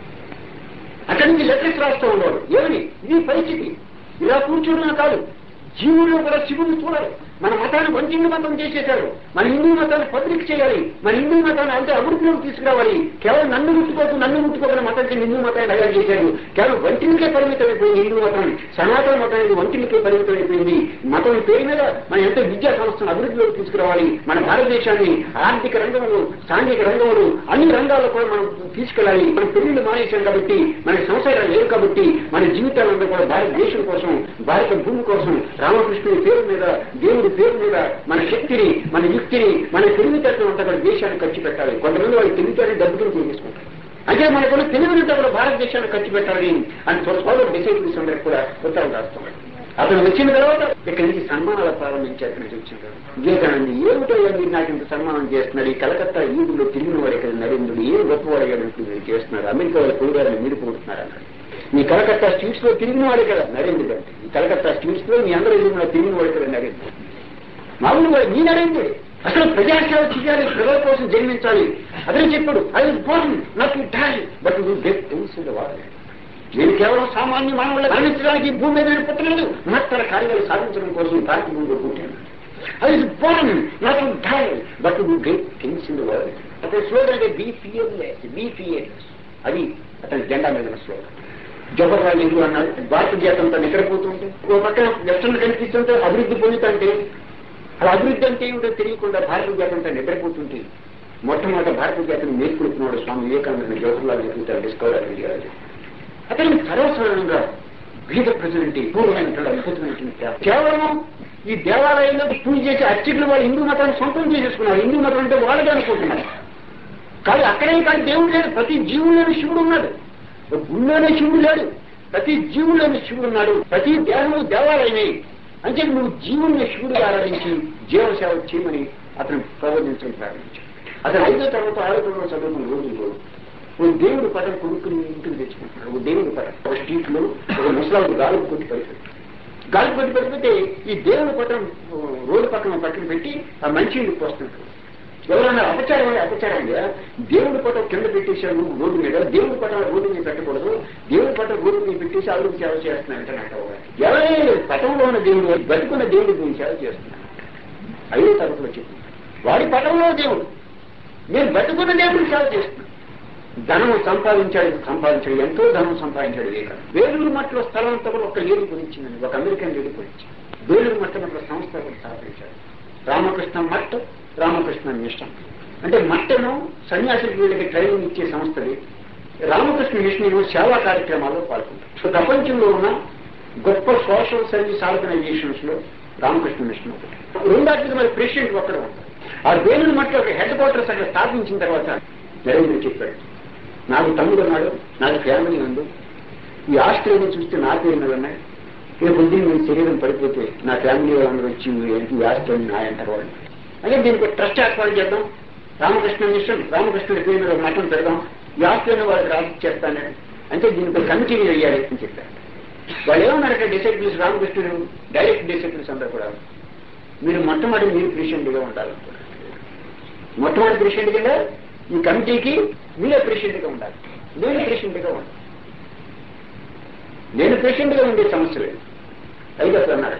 అక్కడి నుంచి లెటర్స్ రాస్తూ ఉండేవాడు ఏమని ఇది పరిస్థితి ఇలా కూర్చోవడం కాదు జీవుల్లో కూడా శివుని చూడాలి మన మతాన్ని వంచింగ్ మతం చేసేశారు మన హిందూ మతాన్ని పబ్లిక్ చేయాలి మన హిందూ మతాన్ని అంటే అభివృద్ధిలోకి తీసుకురావాలి కేవలం నన్ను ముట్టుకోకు నన్ను ముట్టుకోకుండా మతం చేసి హిందూ మతాన్ని తయారు చేశారు కేవలం వంటినికే పరిమితం అయిపోయింది హిందూ మతం సనాతన మతం అనేది వంటినికే పరిమితం అయిపోయింది మతం పేరు మీద మనం ఎంతో విద్యా సంస్థను అభివృద్ధిలోకి తీసుకురావాలి మన భారతదేశాన్ని ఆర్థిక రంగంలో సాంఘిక రంగంలో అన్ని రంగాల్లో కూడా మనం తీసుకెళ్ళాలి మన పెళ్లిళ్ళు మానేశాం కాబట్టి మనకి సంవత్సరాలు లేవు కాబట్టి మన జీవితాలంతా కూడా భారతదేశం కోసం భారత భూమి కోసం రామకృష్ణుడి పేరు మీద దేవుడి పేరు మీద మన శక్తిని మన యుక్తిని మన తెలివితత్వం అంతా కూడా దేశానికి ఖర్చు పెట్టాలి కొంతమంది వాళ్ళు తెలివితేటని డబ్బులు చేసుకుంటారు అంటే మనకున్న తెలివినంతా కూడా భారతదేశానికి ఖర్చు పెట్టాలి అని సోదరు డిసైపుల్స్ అందరికి కూడా ఉత్తరం రాస్తున్నాడు అతను వచ్చిన తర్వాత ఇక్కడి నుంచి సన్మానాలు ప్రారంభించారు ఇక్కడ నుంచి వచ్చిన తర్వాత వివేకానంద ఏమిటో మీరు నాకు ఇంత సన్మానం చేస్తున్నాడు ఈ కలకత్తా ఈదులో తిరిగిన వాడు ఇక్కడ నరేంద్రుడు ఏం గొప్పవాడు అయ్యాడు మీరు చేస్తున్నారు అమెరికా వాళ్ళ కూరగాయలు మీరు పోతున్నారు అన్నాడు మీ కలకత్తా స్ట్రీట్స్ లో తిరిగిన వాడే కదా నరేంద్రుడు అంటే ఈ కలకత్తా స్ట్రీట్స్ లో మీ అందరూ ఎదుగున్న తిరిగిన వాడు కదా నరేంద్రుడు మామూలు వాడు మీ నరేంద్రుడు అసలు ప్రజాసేవ చేయాలి ప్రజల కోసం జన్మించాలి అదే చెప్పాడు ఐ వాజ్ బోర్న్ నాకు die but you get things in the world నేను కేవలం సామాన్య మానవుల మరణించడానికి భూమి మీద నేను పుట్టలేదు మహత్తర కార్యాలు సాధించడం కోసం భారత భూమిలో పుట్టాను I was born not to die but you get things in the world అతని స్లోగన్ అంటే బీ ఫియర్లెస్ బీ ఫియర్లెస్ అది అతని జెండా మీద ఉన్న స్లోగన్ జవహర్లాల్ నెహ్రూ అన్నాడు భారత జాతంతా నిద్రపోతుంటే ఓ పక్కన వెస్టర్న్ కనిపిస్తుంటే అభివృద్ధి పొందుతుంటే అలా అభివృద్ధి అంటే ఏమిటో తెలియకుండా భారత జాతంతా నిద్రపోతుంటే మొట్టమొదట భారత జాతిని మేల్కొడుతున్నాడు స్వామి వివేకానంద జవహర్లాల్ నెహ్రూ తన డిస్కవర్ అయ్యారు అతని సర్వసాధారణంగా బీద ప్రజలంటే పూర్వమైనటువంటి అద్భుతమైనటువంటి సేవ. కేవలం ఈ దేవాలయంలో పూజ చేసే అర్చకులు వాళ్ళు హిందూ మతాన్ని సొంతం చేసేసుకున్నారు హిందూ మతం అంటే వాళ్ళదే అనుకుంటున్నారు కానీ అక్కడే కానీ దేవుడు లేడు ప్రతి జీవుల్లోని శివుడు ఉన్నాడు గుళ్ళోనే శివుడు లేడు ప్రతి జీవుల్లోని శివుడు ఉన్నాడు ప్రతి దేహము దేవాలయమే అంటే నువ్వు జీవుల్ని శివుడు ఆరాధించి జీవసేవ చేయమని అతను ప్రబోధించడం ప్రారంభించాడు అతను ఐదో తర్వాత ఆరో తరగతి చదువుకున్న రోజుల్లో ఓ దేవుడు పటం కొనుక్కుని ఇంటికి తెచ్చుకుంటున్నాడు ఓ దేవుడి పటం ఒక స్ట్రీట్ లో ఒక ముసలాడు గాలి కొట్టి పడిపోయి గాలి కొట్టి పడిపోతే ఈ దేవుడి పటం ఓ, రోడ్డు పక్కన పక్కన పెట్టి ఆ మంచి ఇంటికి వస్తుంటాడు ఎవరైనా అపచారం అంటే అపచారం కదా దేవుడి పటం కింద పెట్టేశారు రోడ్డు మీద దేవుడి పటం రోడ్డు మీద పెట్టకూడదు దేవుడి పటం రోడ్డు మీద పెట్టేసి అభివృద్ధి సేవ చేస్తున్నారంటే నాకు ఎవరైనా పటంలో ఉన్న దేవుడు బతుకున్న దేవుడి గురించి సేవ చేస్తున్నాడు ఐదో తరగతిలో చెప్తున్నాడు వాడి పటంలో దేవుడు నేను బతుకున్న దేవుడికి సేవ చేస్తున్నాను ధనం సంపాదించాడు సంపాదించాడు ఎంతో ధనం సంపాదించాడు వివేకానంద వేలూరు మట్టలో స్థలం అంతా కూడా ఒక లేడి గురించిందని ఒక అమెరికన్ లేడి గురించి వేలూరు మట్ట మట్ల సంస్థ కూడా స్థాపించాడు రామకృష్ణ మట్ట రామకృష్ణ మిషన్ అంటే మట్టను సన్యాసులకు వీళ్ళకి ట్రైనింగ్ ఇచ్చే సంస్థది రామకృష్ణ మిషన్ సేవా కార్యక్రమాల్లో పాల్గొంటారు సో ప్రపంచంలో ఉన్న గొప్ప సోషల్ సర్వీస్ ఆర్గనైజేషన్స్ లో రామకృష్ణ మిషన్ ఒకటి రెండాటికి మరి ప్రెసిడెంట్ ఒక్కడే ఉంటారు ఆ దేవుని మట్టి ఒక హెడ్ క్వార్టర్స్ అక్కడ స్థాపించిన తర్వాత నరేంద్ర చెప్పాడు నాకు తమ్ముడు ఉన్నాడు నాకు ఫ్యామిలీ ఉంది ఈ ఆస్ట్రేలియా చూస్తే నా పేరు మీద ఉన్నాయి రేపు పొద్దున్న మీ శరీరం పడిపోతే నా ఫ్యామిలీ వాళ్ళందరూ వచ్చి ఏంటి ఈ ఆస్ట్రేలియా నాయంటారు వాళ్ళు అదే దీనికి ట్రస్ట్ ఏర్పాటు చేద్దాం రామకృష్ణ మిషన్ రామకృష్ణుడి పేరు మీద ఒక మఠం పెడదాం ఈ ఆస్ట్రేలియా వాళ్ళకి రాసి చేస్తాను అంటే దీనికి కమిటీ వేయాలి అని చెప్పారు వాళ్ళు ఏమన్నారంటే డిసైపుల్స్ రామకృష్ణుడు డైరెక్ట్ డిసైపుల్స్ అందరూ కూడా మీరు మొట్టమొదటి మీరు ప్రెసిడెంట్ గా ఉండాలనుకున్నారు మొట్టమొదటి ప్రెసిడెంట్ కింద ఈ కమిటీకి మీరే ప్రెసిడెంట్ గా ఉండాలి నేను ప్రెసిడెంట్ గా ఉండాలి నేను ప్రెసిడెంట్ గా ఉండే సమస్య లేదు అయితే అసలు అన్నారట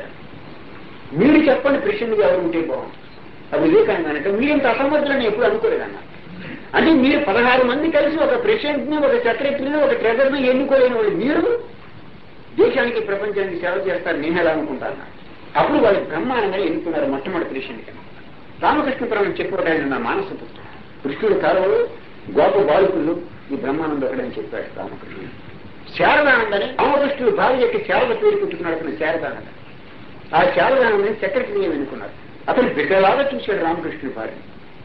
మీరు చెప్పండి ప్రెసిడెంట్ గా ఎవరు ఉంటే బాగుంది అది వివేకానంద అంటే మీరు ఇంత అసమర్థులని ఎప్పుడు అనుకోలేదన్న అంటే మీరు పదహారు మంది కలిసి ఒక ప్రెసిడెంట్ ని ఒక సెక్రటరీని ఒక ట్రెజర్ ని ఎన్నుకోలేని వాళ్ళు మీరు దేశానికి ప్రపంచానికి సేవ చేస్తారు నేను ఎలా అనుకుంటాను అప్పుడు వాళ్ళు బ్రహ్మాండంగా ఎన్నుకున్నారు మొట్టమొదటి ప్రెసిడెంట్ కింద రామకృష్ణ పురాణం చెప్పాడు ఆయన నా మానస పుత్రుడు కృష్ణుడు కాలంలో గోప బాలికులు ఈ బ్రహ్మానంద ఒకడని చెప్పాడు రామకృష్ణుడు శారదానందని రామకృష్ణుడు భార్యకి శారద పేరు పెట్టుకున్నాడు శారదానంద ఆ శారదానందని సెక్రటరీ ఎన్నుకున్నారు అతను బిడ్డలాగా చూశాడు రామకృష్ణుడి భార్య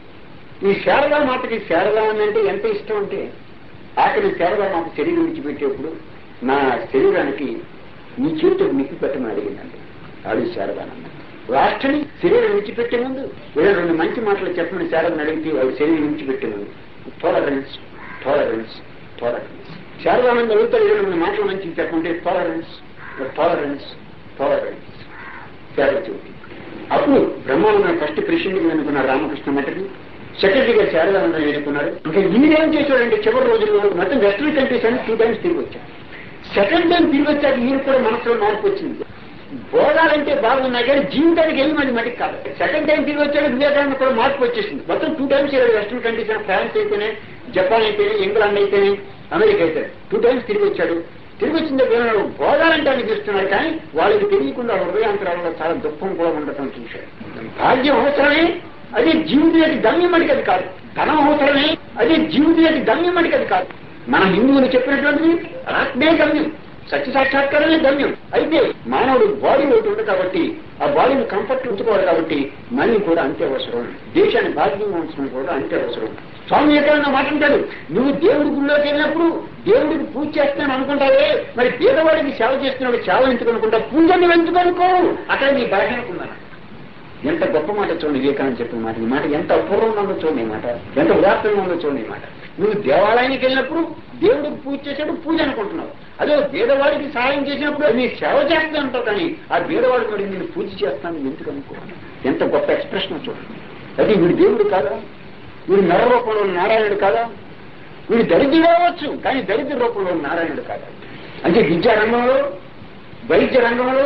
ఈ శారదా మాతకి శారదానంద అంటే ఎంత ఇష్టం అంటే ఆఖరి శారదా మాత శరీరం విడిచిపెట్టేప్పుడు నా శరీరానికి నీ చేతితో నిప్పి పెట్టమని అడిగిందండి ఆడి శారదానంద రాష్ట్రని శరీరం విడిచిపెట్టే ముందు ఏదో రెండు మంచి మాటలు చెప్పమని శారదని అడిగితే వాడు శరీరం విడిచిపెట్టే ముందు టాలరెన్స్ టాలరెన్స్ టాలరెన్స్ శారదానంద అడుగుతారు ఏదో రెండు మాటలు మంచి చెప్పంటే టాలరెన్స్ టాలరెన్స్ టాలరెన్స్ శారద చూపి అప్పుడు బ్రహ్మానంద ఫస్ట్ ప్రెసిడెంట్ అనుకున్నారు రామకృష్ణ మఠకి సెక్రటరీగా శారదానందం ఎన్నుకున్నారు ఇంకా ఈయనేం చేశాడంటే చివరి రోజుల్లో మొత్తం వెస్ట్రన్ కంట్రీస్ అని టూ టైమ్స్ తిరిగి వచ్చాడు సెకండ్ టైం తిరిగి వచ్చాక ఈయన కూడా మనసులో మార్పు వచ్చింది భోగాలంటే బాగున్నాయి కానీ జీవితానికి ఏమి మంది మటుకు కాదు సెకండ్ టైం తిరిగి వచ్చాక వివేకానంద కూడా మార్పు వచ్చేసింది మొత్తం టూ టైమ్స్ వెళ్ళాడు వెస్ట్రన్ కంట్రీస్ అని ఫ్రాన్స్ అయితేనే జపాన్ అయితేనే ఇంగ్లాండ్ అయితేనే అమెరికా అయితే టూ టైమ్స్ తిరిగి వచ్చాడు తిరిగి వచ్చిన దగ్గర భోగాలంటే అనిపిస్తున్నాడు కానీ వాళ్ళకి తెలియకుండా హృదయాంతరాలలో చాలా దుఃఖం కూడా ఉండటం చూశాడు భాగ్యం అవసరమే అదే జీవితానికి గమ్యం అడిగి అది కాదు ధనం అవసరమే అదే జీవితానికి గమ్యం అడిగి అది కాదు మన హిందువులు చెప్పినటువంటిది ఆత్మే గమ్యం సత్య సాక్షాత్కారమే గమ్యం అయితే మానవుడు బాడీ ఒకటి ఉంది కాబట్టి ఆ బాడీని కంఫర్ట్ ఉంచుకోవాలి కాబట్టి మనీ కూడా అంతే అవసరం దేశాన్ని భాగ్యం ఉంచడం కూడా అంతే అవసరం స్వామి వివేకానంద మాట అంటాడు నువ్వు దేవుడి గుళ్ళోకి వెళ్ళినప్పుడు దేవుడికి పూజ చేస్తాను అనుకుంటావే మరి పేదవాడికి సేవ చేస్తున్నాడు సేవ ఎందుకు అనుకుంటా పూజని ఎందుకనుకో అక్కడ నీ బలహీనకుందన్న ఎంత గొప్ప మాట చూడండి వివేకానంద చెప్పిన మాట ఈ మాట ఎంత అపూర్వంగా ఉందో చూడండి ఈ మాట ఎంత ఉదాత్తంగా ఉందో చూడండి ఈ మాట నువ్వు దేవాలయానికి వెళ్ళినప్పుడు దేవుడికి పూజ చేసేటప్పుడు పూజ అనుకుంటున్నావు అదే బీదవాడికి సహాయం చేసినప్పుడు నీ సేవ చేస్తా అంటావు కానీ ఆ బీదవాడికి మరి నేను పూజ చేస్తాను ఎందుకు అనుకో ఎంత గొప్ప ఎక్స్ప్రెషన్ చూడండి అది వీడి దేవుడు కాదా వీడి నర రూపంలో ఉన్న నారాయణుడు కాదా వీడు దరిద్రుడు అవ్వచ్చు కానీ దరిద్ర రూపంలో ఉన్న నారాయణుడు కాదా అంటే విద్యా రంగంలో వైద్య రంగంలో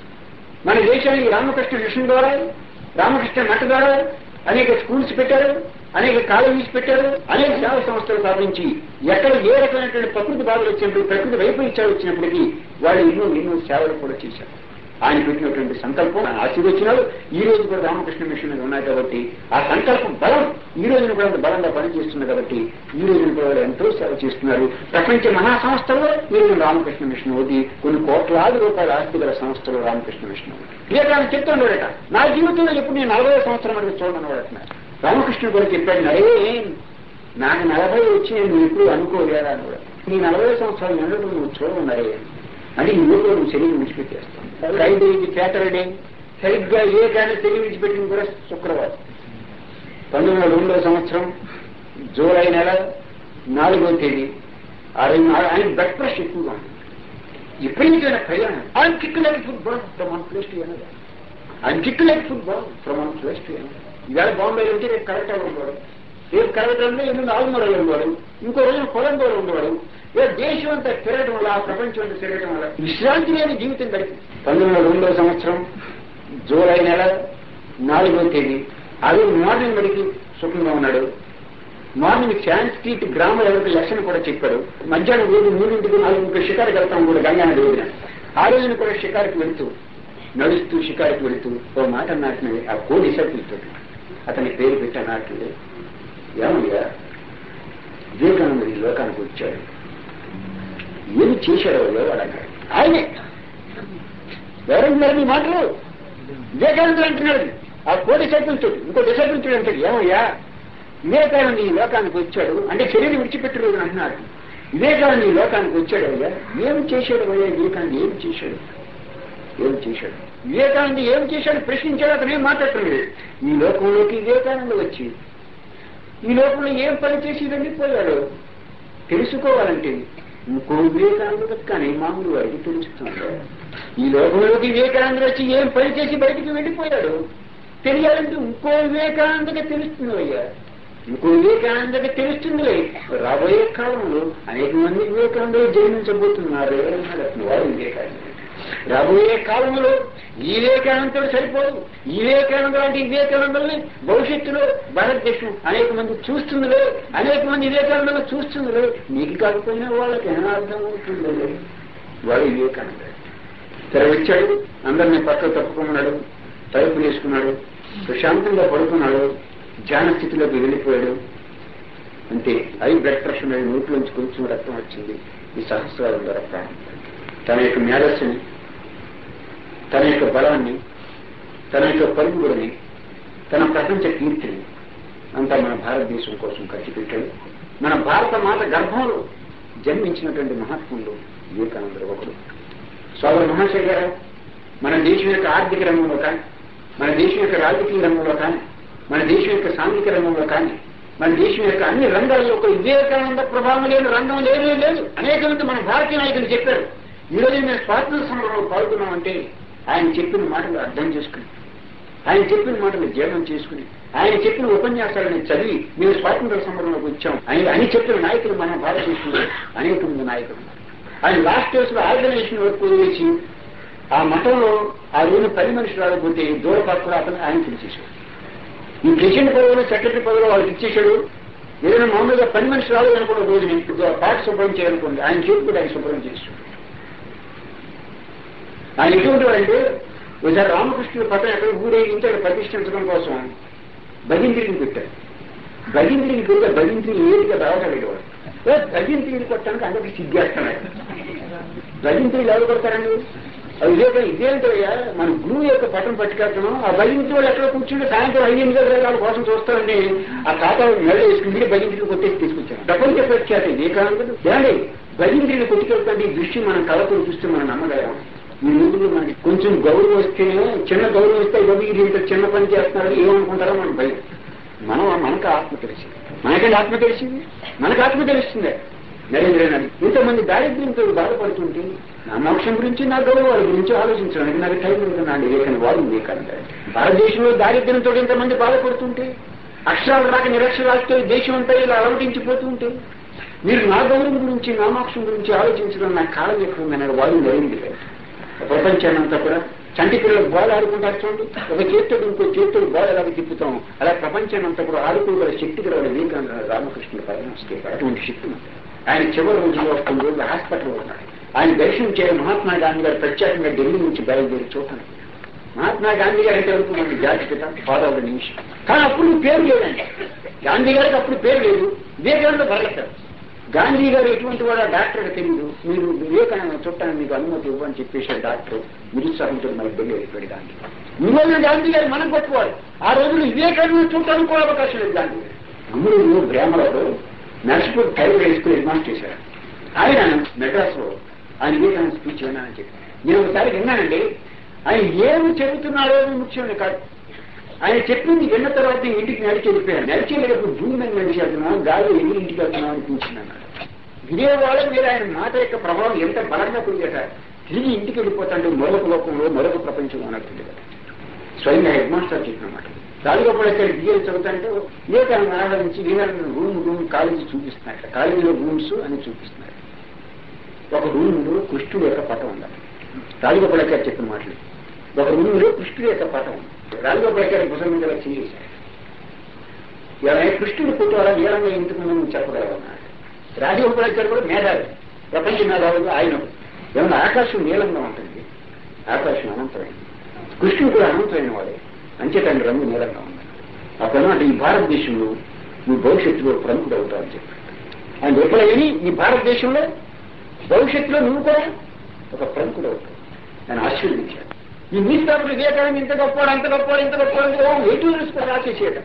మన దేశానికి రామకృష్ణ మిషన్ ద్వారా రామకృష్ణ మఠ ద్వారా అనేక స్కూల్స్ పెట్టారు అనేక కాలేజీస్ పెట్టారు అనేక సేవా సంస్థలు స్థాపించి ఎక్కడ ఏ రకమైనటువంటి ప్రకృతి బాధలు వచ్చినప్పుడు ప్రకృతి వైపరీత్యాలు వచ్చినప్పటికీ వాళ్ళు ఎన్నో ఎన్నో సేవలు కూడా చేశారు ఆయన పెట్టినటువంటి సంకల్పం ఆయన ఆశీర్వచనాలు ఈ రోజు కూడా రామకృష్ణ మిషన్ మీద ఉన్నాయి కాబట్టి ఆ సంకల్పం బలం ఈ రోజున కూడా అంత బలంగా పనిచేస్తుంది కాబట్టి ఈ రోజున కూడా వాళ్ళు ఎంతో సేవ చేస్తున్నారు ప్రపంచ మహాసంస్థల్లో ఈ రోజు రామకృష్ణ మిషన్ ఒకటి కొన్ని కోట్లాది రూపాయల ఆస్తి గల సంస్థలు రామకృష్ణ మిషన్ ఒకటి వివేకానంద చెప్తున్నాడట నా జీవితంలో ఎప్పుడు నేను నలభై సంవత్సరం వరకు చూడను వాడుతున్నారు రామకృష్ణుడు కూడా చెప్పాడు నరే నాకు నలభై వచ్చి నేను ఎప్పుడు అనుకోలేదా అని కూడా నీ నలభై సంవత్సరాలు నెలలు నువ్వు చూడన్నారే అని ఈ ఊళ్ళో నువ్వు శరీరం విడిచిపెట్టేస్తావు ఫ్రైడే ఇది సాటర్డే సరిగ్గా ఏ కానీ శరీరం విడిచిపెట్టింది కూడా శుక్రవారం పంతొమ్మిది వందల రెండో సంవత్సరం జూలై నెల నాలుగో తేదీ ఆ రెండు ఆయన బ్లడ్ ప్రెషర్ ఎక్కువగా ఉంది ఎప్పుడైనా ప్రయాణం ఆయన kick like football from one place to another ఆయన kick like football from one place to another ఇవాళ బాంబేలో ఉంటే రేపు కలెక్టర్ ఉండేవాడు రేపు కలెక్టర్లో ఎల్లుండి ఆల్మూడలో ఉండేవాడు ఇంకో రోజు కొలంబోలో ఉండేవాడు ఏ దేశం అంతా తిరగటం వల్ల ఆ ప్రపంచం అంతా తిరగటం వల్ల విశ్రాంతి లేని జీవితం గడిపి పంతొమ్మిది వందల రెండో సంవత్సరం జూలై నెల నాలుగో తేదీ అదే మార్నింగ్ మడికి సుఖంగా ఉన్నాడు మార్నింగ్ సాంస్క్రిట్ గ్రామ ఎవరికి లక్షణ కూడా చెప్పాడు మధ్యాహ్నం రోజు మూడింటికి నాలుగు షికారుకి వెళ్తాం కూడా గంగానది రోజున ఆ రోజున కూడా షికారుకి వెళ్తూ నడుస్తూ షికారుకి వెళ్తూ ఓ మాట నాటినది ఆ కోడి డిసైపుల్ తోటి అతని పేరు పెట్టి నాటింది ఏమయ్యా వివేకానందుడు ఈ లోకానికి వచ్చాడు ఏమి చేశాడో ఎవరు అన్నాడు ఆయనే ఎవరంటున్నారు మీ మాటలు వివేకానందుడు అంటున్నాడు ఆ కోటి సైకిల్తో ఇంకో డిసైకిల్తో అంటాడు ఏమయ్యా వివేకానంద ఈ లోకానికి వచ్చాడు అంటే శరీరం విడిచిపెట్టి రోజున అంటున్నాడు వివేకానంద ఈ లోకానికి వచ్చాడు అయ్యా ఏమి చేశాడు అయ్యా వివేకానంద ఏమి చేశాడు ఏమి చేశాడు వివేకానంద ఏమి చేశాడు ప్రశ్నించాడు అతను ఏం మాట్లాడుతున్నాడు ఈ లోకంలోకి వివేకానంద వచ్చి ఈ లోకంలో ఏం పని చేసి వెళ్ళిపోయాడు తెలుసుకోవాలంటే ఇంకో వివేకానంద కానీ మామూలు వాడికి తెలుస్తుంది ఈ లోకంలోకి వివేకానంద వచ్చి ఏం పని చేసి బయటికి వెళ్ళిపోయాడు తెలియాలంటే ఇంకో వివేకానందకి తెలుస్తుంది అయ్యా ఇంకో వివేకానందకి తెలుస్తుంది రాబోయే కాలంలో అనేక మంది వివేకానందలు జన్మించబోతున్నారు అన్నాడు అతను వాడు వివేకానంద రాబోయే కాలంలో ఈ వివేకానందుడు సరిపోదు ఈ వివేకానంద లాంటి వివేకానందుల్ని భవిష్యత్తులో భారతదేశం అనేక మంది చూస్తుందిలే అనేక మంది వివేకానందలు చూస్తుందిలే నీకు కాకపోయినా వాళ్ళకి ఏమైనా అర్థం అవుతుంది వాడు వివేకానంద సరే వచ్చాడు అందరినీ పక్కకు తప్పుకున్నాడు తలుపు వేసుకున్నాడు ప్రశాంతంగా పడుకున్నాడు ధ్యాన స్థితిలోకి వెళ్ళిపోయాడు అంతే ఐ బ్లడ్ ప్రెషర్ మీద నోట్లోంచి కొంచెం రక్తం వచ్చింది ఈ సహస్రాల ద్వారా ప్రాణం తన యొక్క మేధస్సుని తన యొక్క బలాన్ని తన యొక్క పరుగుడుని తన ప్రపంచ కీర్తిని అంతా మన భారతదేశం కోసం ఖర్చు పెట్టాడు మన భారత మాత గర్భంలో జన్మించినటువంటి మహాత్ములు వివేకానందుడు ఒకడు సోదర మహాశయ గారు మన దేశం యొక్క ఆర్థిక రంగంలో కానీ మన దేశం యొక్క రాజకీయ రంగంలో కానీ మన దేశం యొక్క సాంఘిక రంగంలో కానీ మన దేశం యొక్క అన్ని రంగాల్లో ఒక వివేకానంద ప్రభావం లేని రంగం లేనే లేదు అనేక మంది మన భారతీయ నాయకులు చెప్పారు ఈ రోజు మేము స్వాతంత్ర సమరంలో పాల్గొన్నామంటే ఆయన చెప్పిన మాటలు అర్థం చేసుకుని ఆయన చెప్పిన మాటలు జీవనం చేసుకుని ఆయన చెప్పిన ఉపన్యాసాలను చదివి మేము స్వాతంత్ర సమరంలోకి వచ్చాం ఆయన అని చెప్పిన నాయకులు మన భారతదేశంలో అనేక మంది నాయకులు ఉన్నారు ఆయన లాస్ట్ డేస్ లో ఆర్గనైజేషన్ వరకు వేసి ఆ మతంలో ఆ రోజు పది మనుషులు రాకపోతే దూరపాటు కూడా అతను ఆయన పిలిచేశాడు ఈ ప్రెసిడెంట్ పదవిలో సెక్రటరీ పదవిలో వాళ్ళకి ఇచ్చేశాడు ఏదైనా మామూలుగా పని మనిషి రాలేదనుకున్న రోజు నేను పాట శుభ్రం చేయాలనుకోండి ఆయన చేతి కూడా ఆయన శుభ్రం చేశాడు ఆయన ఎటువంటి వాడంటే ఒకసారి రామకృష్ణుడు పట్టణం ఎక్కడ ఊరేగించి అక్కడ ప్రతిష్ఠించడం కోసం భగింద్రిని పెట్టారు భగింద్రిని పెడితే భగింద్రిని ఏదిగా రావగలిగేవాడు భగింద్రిని కొట్టడానికి అందరికి సిగ్గేస్తున్నాడు భగింద్రిలు ఎవరు కొడతారండి అది ఇదే ఇదేంటయ్యా మన గురువు యొక్క పట్టం పట్టుకెళ్తున్నాం ఆ భగించి వాళ్ళు ఎక్కడ కూర్చుంటే సాయంత్రం ఐదు ఎనిమిది దగ్గర వాళ్ళ కోసం చూస్తారండి ఆ తాత మెడ వేసుకుని భగింద్రిని కొట్టేసి తీసుకొచ్చారు ప్రపంచ ప్రఖ్యాత వివేకానందుడు ఏమండి భగింద్రిని కొట్టుకెళ్తాండి ఈ దృష్టి మనం కళతో చూస్తే మనం నమ్మగలం ఈ రోజుల్లో మనకి కొంచెం గౌరవం వస్తేనే చిన్న గౌరవం వస్తే బాబు ఇది ఇంత చిన్న పని చేస్తున్నారు ఏమనుకుంటారో మనకు భయం మనం మనకు ఆత్మ తెలిసింది మనకంటే ఆత్మ తెలిసింది మనకు ఆత్మ తెలుస్తుంది నరేంద్ర నది ఇంతమంది దారిద్ర్యంతో బాధపడుతుంటే నా మోక్షం గురించి నా గౌరవాల గురించి ఆలోచించడానికి నాకు టైం ఉంటున్నాండి లేకని వాడు వివేకానంద భారతదేశంలో దారిద్ర్యంతో ఇంతమంది బాధపడుతుంటే అక్షరాలు రాక నిరక్షరాలతో దేశం అంతా ఇలా అలవటించిపోతుంటే మీరు నా గౌరవం గురించి నా మోక్షం గురించి ఆలోచించడం నా కాలం ఎక్కడ ఉందన్నాడు వాడు నరేంద్ర ప్రపంచాన్ని అంతా కూడా చంటి పిల్లలు బాల్ ఆడుకుంటారు చూడండి ఒక చేతుడు ఇంకో చేతుడు బాల్ ఎలాగ తిప్పుతాం అలా ప్రపంచాన్ని అంతా కూడా ఆడుకోగల శక్తి గల వివేకానంద రామకృష్ణ పరమశ్రీ అటువంటి శక్తి ఉంది ఆయన చివరి రోజుల్లో కొన్ని రోజులు హాస్పిటల్లో ఉన్నాడు ఆయన దర్శనం చేయ మహాత్మా గాంధీ గారు ప్రత్యేకంగా ఢిల్లీ నుంచి బయలుదేరి చూడటానికి మహాత్మా గాంధీ గారు అంటే వరకు మనకి జాతిపిత ఫాదర్ నిమిషం కానీ అప్పుడు పేరు లేదండి గాంధీ గారికి అప్పుడు పేరు లేదు వివేకానంద పరిగెత్తారు గాంధీ గారు ఎటువంటి వాడు డాక్టర్ తెలియదు మీరు వివేకానంద చుట్టాన్ని మీకు అనుమతి ఇవ్వని చెప్పేశారు డాక్టర్ నిరుత్సాహంతో మనకి వెళ్ళి వెళ్ళిపోయాడు గాంధీ ఈ రోజున గాంధీ గారు మనం గొప్పవాడు ఆ రోజులు వివేకానంద చూడటానికి కూడా అవకాశం లేదు గాంధీ గారు అమరుడు బ్రాహ్మణుడు నర్సిపూర్ టైర్ వేసుకుని రిమాండ్ చేశారు ఆయన మెడ్రాస్ లో ఆయన వివేకానంద స్పీచ్ విన్నానని చెప్పి నేను ఒకసారి విన్నానండి ఆయన ఏమి చెబుతున్నారో అని ముఖ్యం కాదు ఆయన చెప్పింది విన్న తర్వాత ఇంటికి నడిచి వెళ్ళిపోయాను నడిచి వెళ్ళేటప్పుడు భూమి మీద నడిచి వెళ్తున్నాం గాలి ఎగిరి ఇంటికి వెళ్తున్నాం అనిపించింది అన్నాడు ఇదే వాళ్ళ మీద ఆయన మాట యొక్క ప్రభావం ఎంత బలంగా పోయేట తిరిగి ఇంటికి వెళ్ళిపోతాంటే మరొక లోకంలో మరొక ప్రపంచం అన్నట్టుంది కదా స్వయంగా హెడ్ మాస్టర్ చెప్పిన మాట రాజగోపాల్ ఇక్కడ బిఏ చదువుతాంటే వివేకానంద ఆరాధించి వివేకానంద రూమ్ రూమ్ కాలేజీ చూపిస్తున్నాడు కాలేజీలో రూమ్స్ అని చూపిస్తున్నాడు ఒక రూమ్లో కృష్ణుడు యొక్క పటం ఉండాలి రాజగోపాల్ చెప్పిన మాటలు ఒక రూమ్లో కృష్ణుడు యొక్క పటం ఉంది రాజగోపాల్ భుజం మీద చేశాడు ఇలా కృష్ణుడు పుట్టారా నీలంగా ఎందుకు మనం చెప్పగలమన్నాడు రాజగోపాల్ కూడా మేధావి ప్రపంచ మేధావులు ఆయన ఏమన్నా ఆకాశం నీలంగా ఉంటుంది ఆకాశం అనంతమైంది కృష్ణుడు కూడా అనంతమైన వాడే అంచేతాన్ని రంగు నీలంగా ఉంది అప్పుడు అంటే ఈ భారతదేశంలో నువ్వు భవిష్యత్తులో ప్రముఖుడు అవుతావని చెప్పాడు ఆయన విప్లవని ఈ భారతదేశంలో భవిష్యత్తులో నువ్వు కూడా ఒక ప్రముఖుడు అవుతావు ఆయన ఆశీర్వదించాడు ఈ న్యూస్ పేపర్ వివేకానంద ఇంత గొప్పవాడు అంత గొప్పవాడు ఇంత గొప్పవాడు ఎటు తెలుసుకొని రాసేసేయడం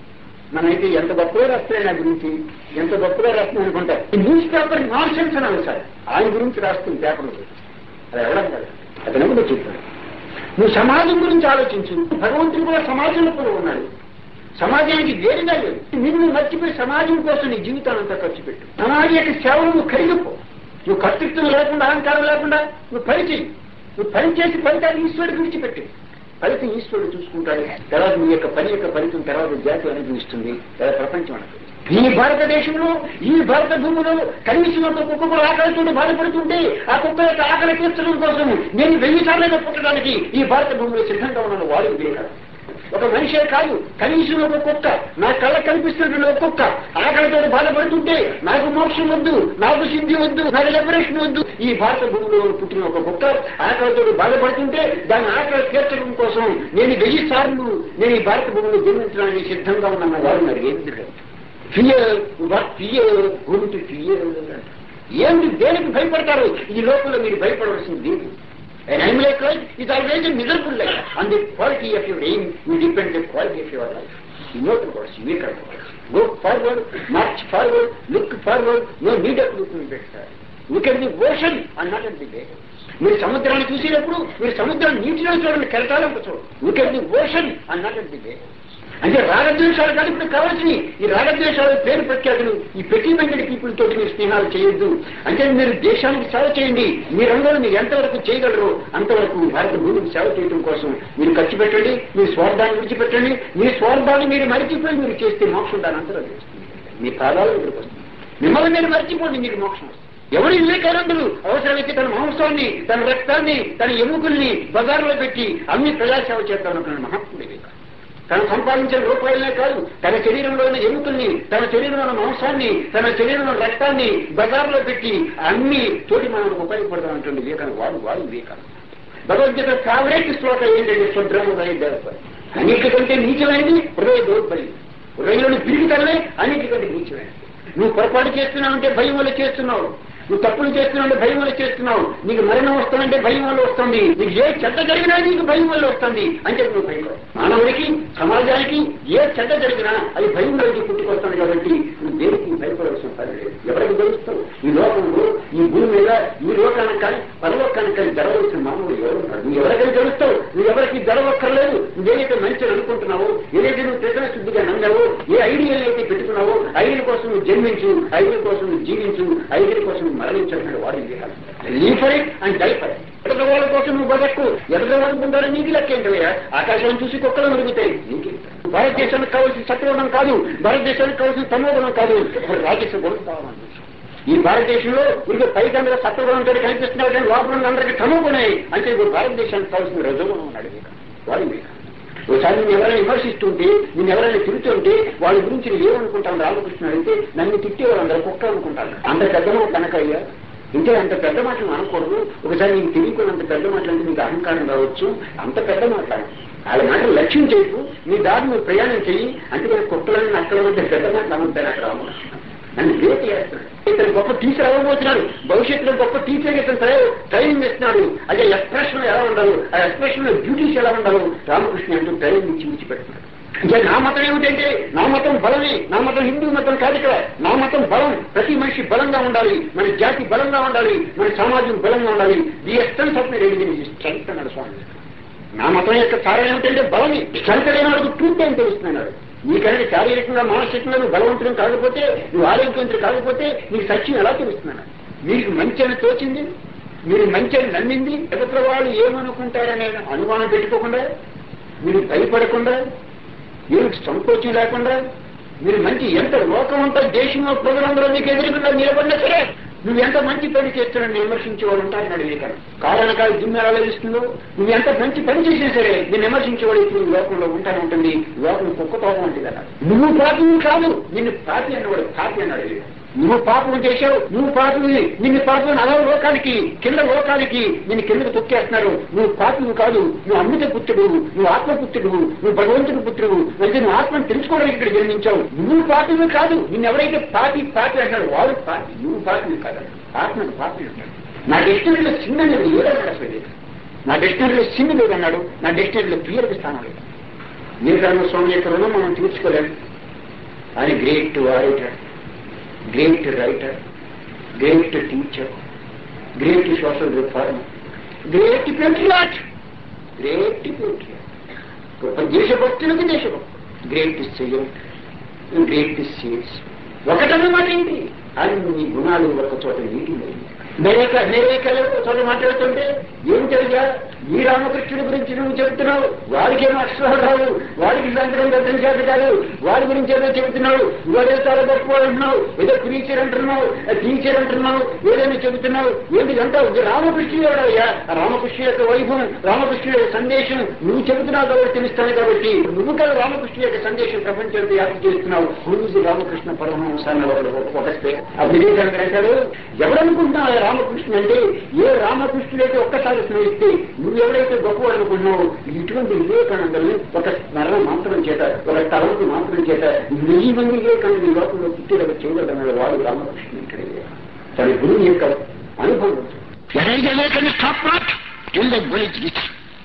మనమైతే ఎంత గొప్పగా రాస్తాయి నా గురించి ఎంత గొప్పగా రాస్తుంది అనుకుంటా ఈ న్యూస్ పేపర్ నాన్ సెన్స్ అని సార్ ఆయన గురించి రాస్తుంది పేపర్లు అది ఎవడం కాదు అతను కూడా చెప్పాడు నువ్వు సమాజం గురించి ఆలోచించు భగవంతుడు కూడా సమాజంలో కూడా ఉన్నాడు సమాజానికి వేరుగా లేదు నిన్ను మర్చిపోయి సమాజం కోసం నీ జీవితాన్ని అంతా ఖర్చు పెట్టు సమాజం యొక్క సేవలు నువ్వు కలిగిపో నువ్వు కర్తృత్వం లేకుండా అహంకారం లేకుండా నువ్వు పని చెయ్యి నువ్వు పని చేసి ఫలితాన్ని ఈశ్వరుడికి విడిచిపెట్టి ఫలితం ఈశ్వరుడు చూసుకుంటాడు తర్వాత నీ యొక్క పని యొక్క ఫలితం తర్వాత జాతి అనుభవిస్తుంది లేదా ప్రపంచం అనుభవిస్తుంది ఈ భారతదేశంలో ఈ భారత భూమిలో కనీసం ఒక కుక్క కూడా ఆకలితో బాధపడుతుంటే ఆ కుక్క యొక్క ఆకలి తీర్చడం కోసం నేను వెయ్యి సార్లుగా పుట్టడానికి ఈ భారత భూమిలో సిద్ధంగా ఉన్నాను వాడు వేయాలి ఒక మనిషే కాదు కనీసం ఒక కుక్క నా కళ్ళ కనిపిస్తున్న ఒక కుక్క ఆకలితో బాధపడుతుంటే నాకు మోక్షం వద్దు నాకు సిద్ధి వద్దు నాకు లిబరేషన్ వద్దు ఈ భారత భూమిలో పుట్టిన ఒక కుక్క ఆకలితో బాధపడుతుంటే దాని ఆకలి తీర్చడం కోసం నేను వెయ్యి సార్లు నేను ఈ భారత భూమిలో జన్మించడానికి సిద్ధంగా ఉన్న వారు మరి ఏంటి ఫియర్ ఫియర్ గురించి ఫియర్ ఏమిటి దేనికి భయపడతారు ఈ లోపల మీరు భయపడవలసింది దేనికి An animal life is always a miserable life. On the quality of your aim, you depend the quality of your life. Immortal words, wicked words. Go forward, march forward, look forward, no need of looking back. Look at the ocean and not at the bay. మీరు సముద్రాన్ని చూసినప్పుడు మీరు సముద్రం నీటిలో చూడండి కెరటాలకు చూడండి look at the ocean and not at the bay అంటే రాగద్వేషాలు కాదు ఇప్పుడు కావాల్సినవి ఈ రాగద్వేషాలు పేరు ప్రఖ్యాతులు ఈ పెట్టి మైండెడ్ పీపుల్ తోటి మీరు స్నేహాలు చేయొద్దు అంటే మీరు దేశానికి సేవ చేయండి మీ రంగంలో మీరు ఎంతవరకు చేయగలరో అంతవరకు భారత భూమికి సేవ చేయడం కోసం మీరు ఖర్చు పెట్టండి మీ స్వార్థాన్ని విడిచిపెట్టండి మీ స్వార్థాన్ని మీరు మరిచిపోయి మీరు చేస్తే మోక్షం దాని అంతరం చేస్తుంది మీ పాదాలు ఎదురుకు వస్తుంది మిమ్మల్ని మీరు మర్చిపోండి మీకు మోక్షం వస్తుంది ఎవరు వివేకానందులు అవసరమైతే తన మాంసాన్ని తన రక్తాన్ని తన ఎముకల్ని బజార్లో పెట్టి అన్ని ప్రజాసేవ చేద్దామనుకున్నాడు మహాత్ముడు వివేకానంద తను సంపాదించిన రూపాయలనే కాదు తన శరీరంలో ఉన్న ఎముకల్ని తన శరీరంలో ఉన్న మాంసాన్ని తన శరీరంలో ఉన్న రక్తాన్ని బజార్లో పెట్టి అన్ని తోటి మనకు ఉపయోగపడతామంటుంది వివేకానంద వాడు వాడు వివేకానంద భగవద్గీత ఫేవరెట్ శ్లోక ఏంటంటే శుద్రముదయ దేవత అన్నిటికంటే నీచమైనది హృదయ దౌర్బల్యం హృదయంలోని పిరిగితనమే అన్నిటికంటే నీచమైనది నువ్వు పొరపాటు చేస్తున్నావంటే భయం వల్ల చేస్తున్నావు నువ్వు తప్పులు చేస్తున్నావు భయం వల్ల చేస్తున్నావు నీకు మరణం వస్తుందంటే భయం వల్ల వస్తుంది నీకు ఏ చెడ్డ జరిగినా నీకు భయం వల్ల వస్తుంది అంటే నువ్వు భయం మానవుడికి సమాజానికి ఏ చెడ్డ జరిగినా అది భయం వల్ల పుట్టుకొస్తుంది కాబట్టి నువ్వు దేనికి భయపడవలసిన పని లేదు ఎవరికి తెలుస్తావు ఈ లోకంలో ఈ భూమి మీద ఈ లోకానికి కానీ పరలోకానికి కానీ జరగవలసిన మానవుడు ఎవరు ఉన్నారు నువ్వు ఎవరికైనా తెలుస్తావు నువ్వు ఎవరికి జరగక్కర్లేదు నువ్వేదైతే మంచిని అనుకుంటున్నావో ఏదైతే నువ్వు త్రికరణ శుద్ధిగా నమ్మావో ఏ ఐడియల్ అయితే పెట్టుకున్నావో ఐడియల్ కోసం నువ్వు జన్మించు ఐడియల్ కోసం నువ్వు జీవించు ఐడియల్ కోసం నువ్వు మరణించాలన్నాడు వాడు leave for it and die for it ఎదుటి వాళ్ళ కోసం నువ్వు బతక్కు ఎదుటి వాళ్ళకుంటారో నీకు లెక్కేంటవయ్యా ఆకాశాన్ని చూసి కుక్కలు మెరుగుతాయి నీకే భారతదేశానికి కావాల్సిన సత్యగుణం కాదు భారతదేశానికి కావాల్సిన తమోగుణం కాదు రాజేశ్వర గుణం కావాలని ఈ భారతదేశంలో ఇప్పుడు పైకి అందరూ సత్వగుణంతో కనిపిస్తున్నారు కానీ లోపల అందరికీ తమోగుణాయి అంటే ఇప్పుడు భారతదేశానికి కావాల్సిన రజోగుణం ఉన్నాడు వాడు ఒకసారి నేను ఎవరైనా విమర్శిస్తుంటే నేను ఎవరైనా తిరుగుతుంటే వాళ్ళ గురించి నేను ఏమనుకుంటాను రామకృష్ణ అయితే నన్ను తిట్టే వాళ్ళందరూ కుక్క అనుకుంటాను అంత పెద్ద మాట కనకయ్యా అంటే అంత పెద్ద మాటలు అనకూడదు ఒకసారి నీకు తెలియకున్నంత పెద్ద మాటలు అంటే నీకు అహంకారం కావచ్చు అంత పెద్ద మాట వాళ్ళ మాటలు లక్ష్యం చేయకు నీ దారి నువ్వు ప్రయాణం చెయ్యి అంటే కుక్కలని నక్కల మధ్య పెద్ద మాటలు అనంతాను అక్కడ రామకృష్ణ నన్ను గ్రేట్ చేస్తున్నాడు ఇతను గొప్ప టీచర్ అవ్వబోతున్నాడు భవిష్యత్తులో గొప్ప టీచర్ ఇతను ట్రైనింగ్ ఇస్తున్నాడు అదే ఎక్స్ప్రెషన్ ఎలా ఉండాలి ఆ ఎక్స్ప్రెషన్ లో డ్యూటీస్ ఎలా ఉండాలో రామకృష్ణ అంటూ ట్రైనింగ్ ఇచ్చి విడిచిపెడుతున్నాడు ఇంకా నా మతం ఏమిటంటే నా మతం బలమే నా మతం హిందూ మతం కాదు ఇక్కడ నా మతం బలం ప్రతి మనిషి బలంగా ఉండాలి మన జాతి బలంగా ఉండాలి మన సమాజం బలంగా ఉండాలి the extents of my religion strength అన్నాడు స్వామి నా మతం యొక్క సారం ఏమిటంటే బలమే స్ట్రెంత్ లేని వాళ్ళకి ట్రూత్ ఏం తెలుస్తున్నాడు నీకంటే శారీరకంగా మానసికంగా నువ్వు బలవంతుడు కాకపోతే నువ్వు ఆరోగ్యవంతుడు కాకపోతే నీకు సత్యం ఎలా తెలుస్తున్నాను మీకు మంచి అని తోచింది మీరు మంచి అని నమ్మింది ఎదుటి వాళ్ళు ఏమనుకుంటారనే అనుమానం పెట్టుకోకుండా మీరు భయపడకుండా మీరు సంకోచం లేకుండా మీరు మంచి ఎంత లోకం అంతా దేశంలో ప్రజలందరూ మీకు ఎదురుకుండా నిలబడినా సరే నువ్వు ఎంత మంచి పని చేస్తున్నావు విమర్శించే వాళ్ళు ఉంటారన్నాడు వివేకానంద కారణకాలు దిమ్మె ఎలా ఇస్తుందో నువ్వు ఎంత మంచి పని చేసినా సరే నేను విమర్శించేవాడు ఇప్పుడు లోకంలో ఉంటానే ఉంటుంది లోకం కుక్కతో ఉంటుంది కదా నువ్వు పాపి కాదు నిన్ను పాపి అన్నవాడు పాపి అన్నాడు నువ్వు పాపం చేశావు నువ్వు పాపి నిన్ను పాపం అలా లోకానికి కింద లోకానికి నిన్ను కిందకు తొక్కేస్తున్నారు నువ్వు పాపం కాదు నువ్వు అమృత పుత్రుడు నువ్వు ఆత్మపుత్రుడు నువ్వు భగవంతుడి పుత్రుడు అంటే నువ్వు ఆత్మను తెలుసుకోవడానికి ఇక్కడ జన్మించావు నువ్వు పాపివి కాదు నిన్ను ఎవరైతే పాపి పాపి అంటాడు వాడు పాపి నువ్వు పాపివి కాదు ఆత్మకు పాపి అంటాడు నా డిక్షనరీలో చిన్న లేదు ఏదన్నా అసలు నా డిక్షనరీలో చిన్న లేదు అన్నాడు నా డిక్షనరీలో క్లియర్కి స్థానం లేదు వివేకానంద స్వామి యొక్క రుణం మనం తీర్చుకోలేము ఆయన great writer great writer great teacher great social reform great patriot great patriot గొప్ప దేశభక్తులకు దేశభక్తులు గ్రేట్ సెయింట్ గ్రేట్ సేల్స్ ఒకటన్నమాట ఏంటి అన్ని గుణాలు ఒక చోట నీటి నేరేక నేరేకలు ఒక చోట మాట్లాడుతుంటే ఏం తెలుసా ఈ రామకృష్ణుడి గురించి నువ్వు చెబుతున్నావు వాడికి ఏమో అక్షరాలు రావు వాడికి సంతకం దర్శనం చేత కాదు వాడి గురించి ఏదో చెబుతున్నావు వాడే చాలా గొప్ప అంటున్నావు ఏదో క్రీచర్ అంటున్నావు టీచర్ అంటున్నావు ఏదైనా చెబుతున్నావు ఏంటి అంటావు ఇది రామకృష్ణుడు ఎవడయ్యా ఆ రామకృష్ణ యొక్క వైభవం రామకృష్ణ యొక్క సందేశం నువ్వు చెబుతున్నావు కాబట్టి తెలుస్తాను కాబట్టి నువ్వు కదా రామకృష్ణ యొక్క సందేశం ప్రపంచంతో వ్యాప్తి చేస్తున్నావు హూజు రామకృష్ణ పరమహంస అన్న ఒకడు ఒకస్తే ఆ వివేకానంద అంటాడు ఎవడనుకుంటున్నావు ఆ రామకృష్ణ అంటే ఏ రామకృష్ణుడైతే ఒక్కసారి స్మరిస్తే నువ్వు ఎవరైతే గొప్పవాడు అనుకుంటున్నావు ఇటువంటి వివేకానందని ఒక స్మరణ మాత్రం చేత ఒక తలంపు మాత్రం చేత వెయ్యి మంది వివేకానంద ఈ లోకంలో పుట్టిన చేయగలన్నాడు వాడు రామకృష్ణ అంటే తన గురువు యొక్క అనుభవం ఎరైతే వివేకాన్ని stop not till the village rich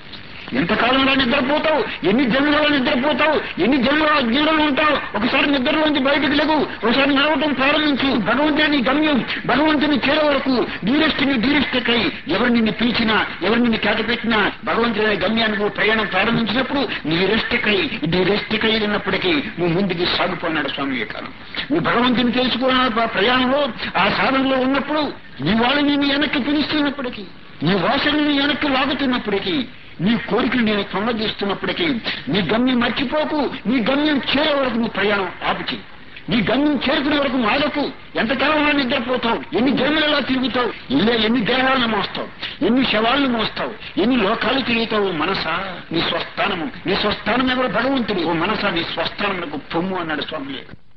ఎంతకాలంలో నిద్రపోతావు ఎన్ని జన్మలలో నిద్రపోతావు ఎన్ని జన్మల జీవనంలో ఉంటావు ఒకసారి నిద్రలోంచి బయటకు లేవు ఒకసారి నడవటం ప్రారంభించు భగవంతుని గమ్యం భగవంతుని చేరే వరకు డీరెస్ట్ని డీరెస్ట్కై ఎవరు నిన్ను పిలిచినా ఎవరు నిన్ను కేటపెట్టినా భగవంతుని గమ్యాన్ని నువ్వు ప్రయాణం ప్రారంభించినప్పుడు నీ రెస్ట్కై నీ రెస్ట్కై ఉన్నప్పటికీ నువ్వు ముందుకు సాగిపోన్నాడు స్వామి వివేకానంద నువ్వు భగవంతుని తెలుసుకున్న ప్రయాణంలో ఆ సాధనలో ఉన్నప్పుడు నీ వాళ్ళు నిన్ను వెనక్కి పిలుస్తున్నప్పటికీ నీ వాసనని వెనక్కి లాగుతున్నప్పటికీ నీ కోరికలు నేను కొనగిస్తున్నప్పటికీ నీ గమ్యం మర్చిపోకు నీ గమ్యం చేరే వరకు నువ్వు ప్రయాణం ఆపుచి నీ గమ్యం చేరుకునే వరకు మాలకు ఎంతకాలంలో నిద్రపోతావు ఎన్ని జన్మలలో తిరుగుతావు ఇలా ఎన్ని దేహాలను మోస్తావు ఎన్ని శవాలను మోస్తావు ఎన్ని లోకాలు తిరుగుతావు మనసా నీ స్వస్థానము నీ స్వస్థానం ఎవరు భగవంతుడు ఓ మనసా నీ స్వస్థానం పొమ్ము అన్నాడు స్వామి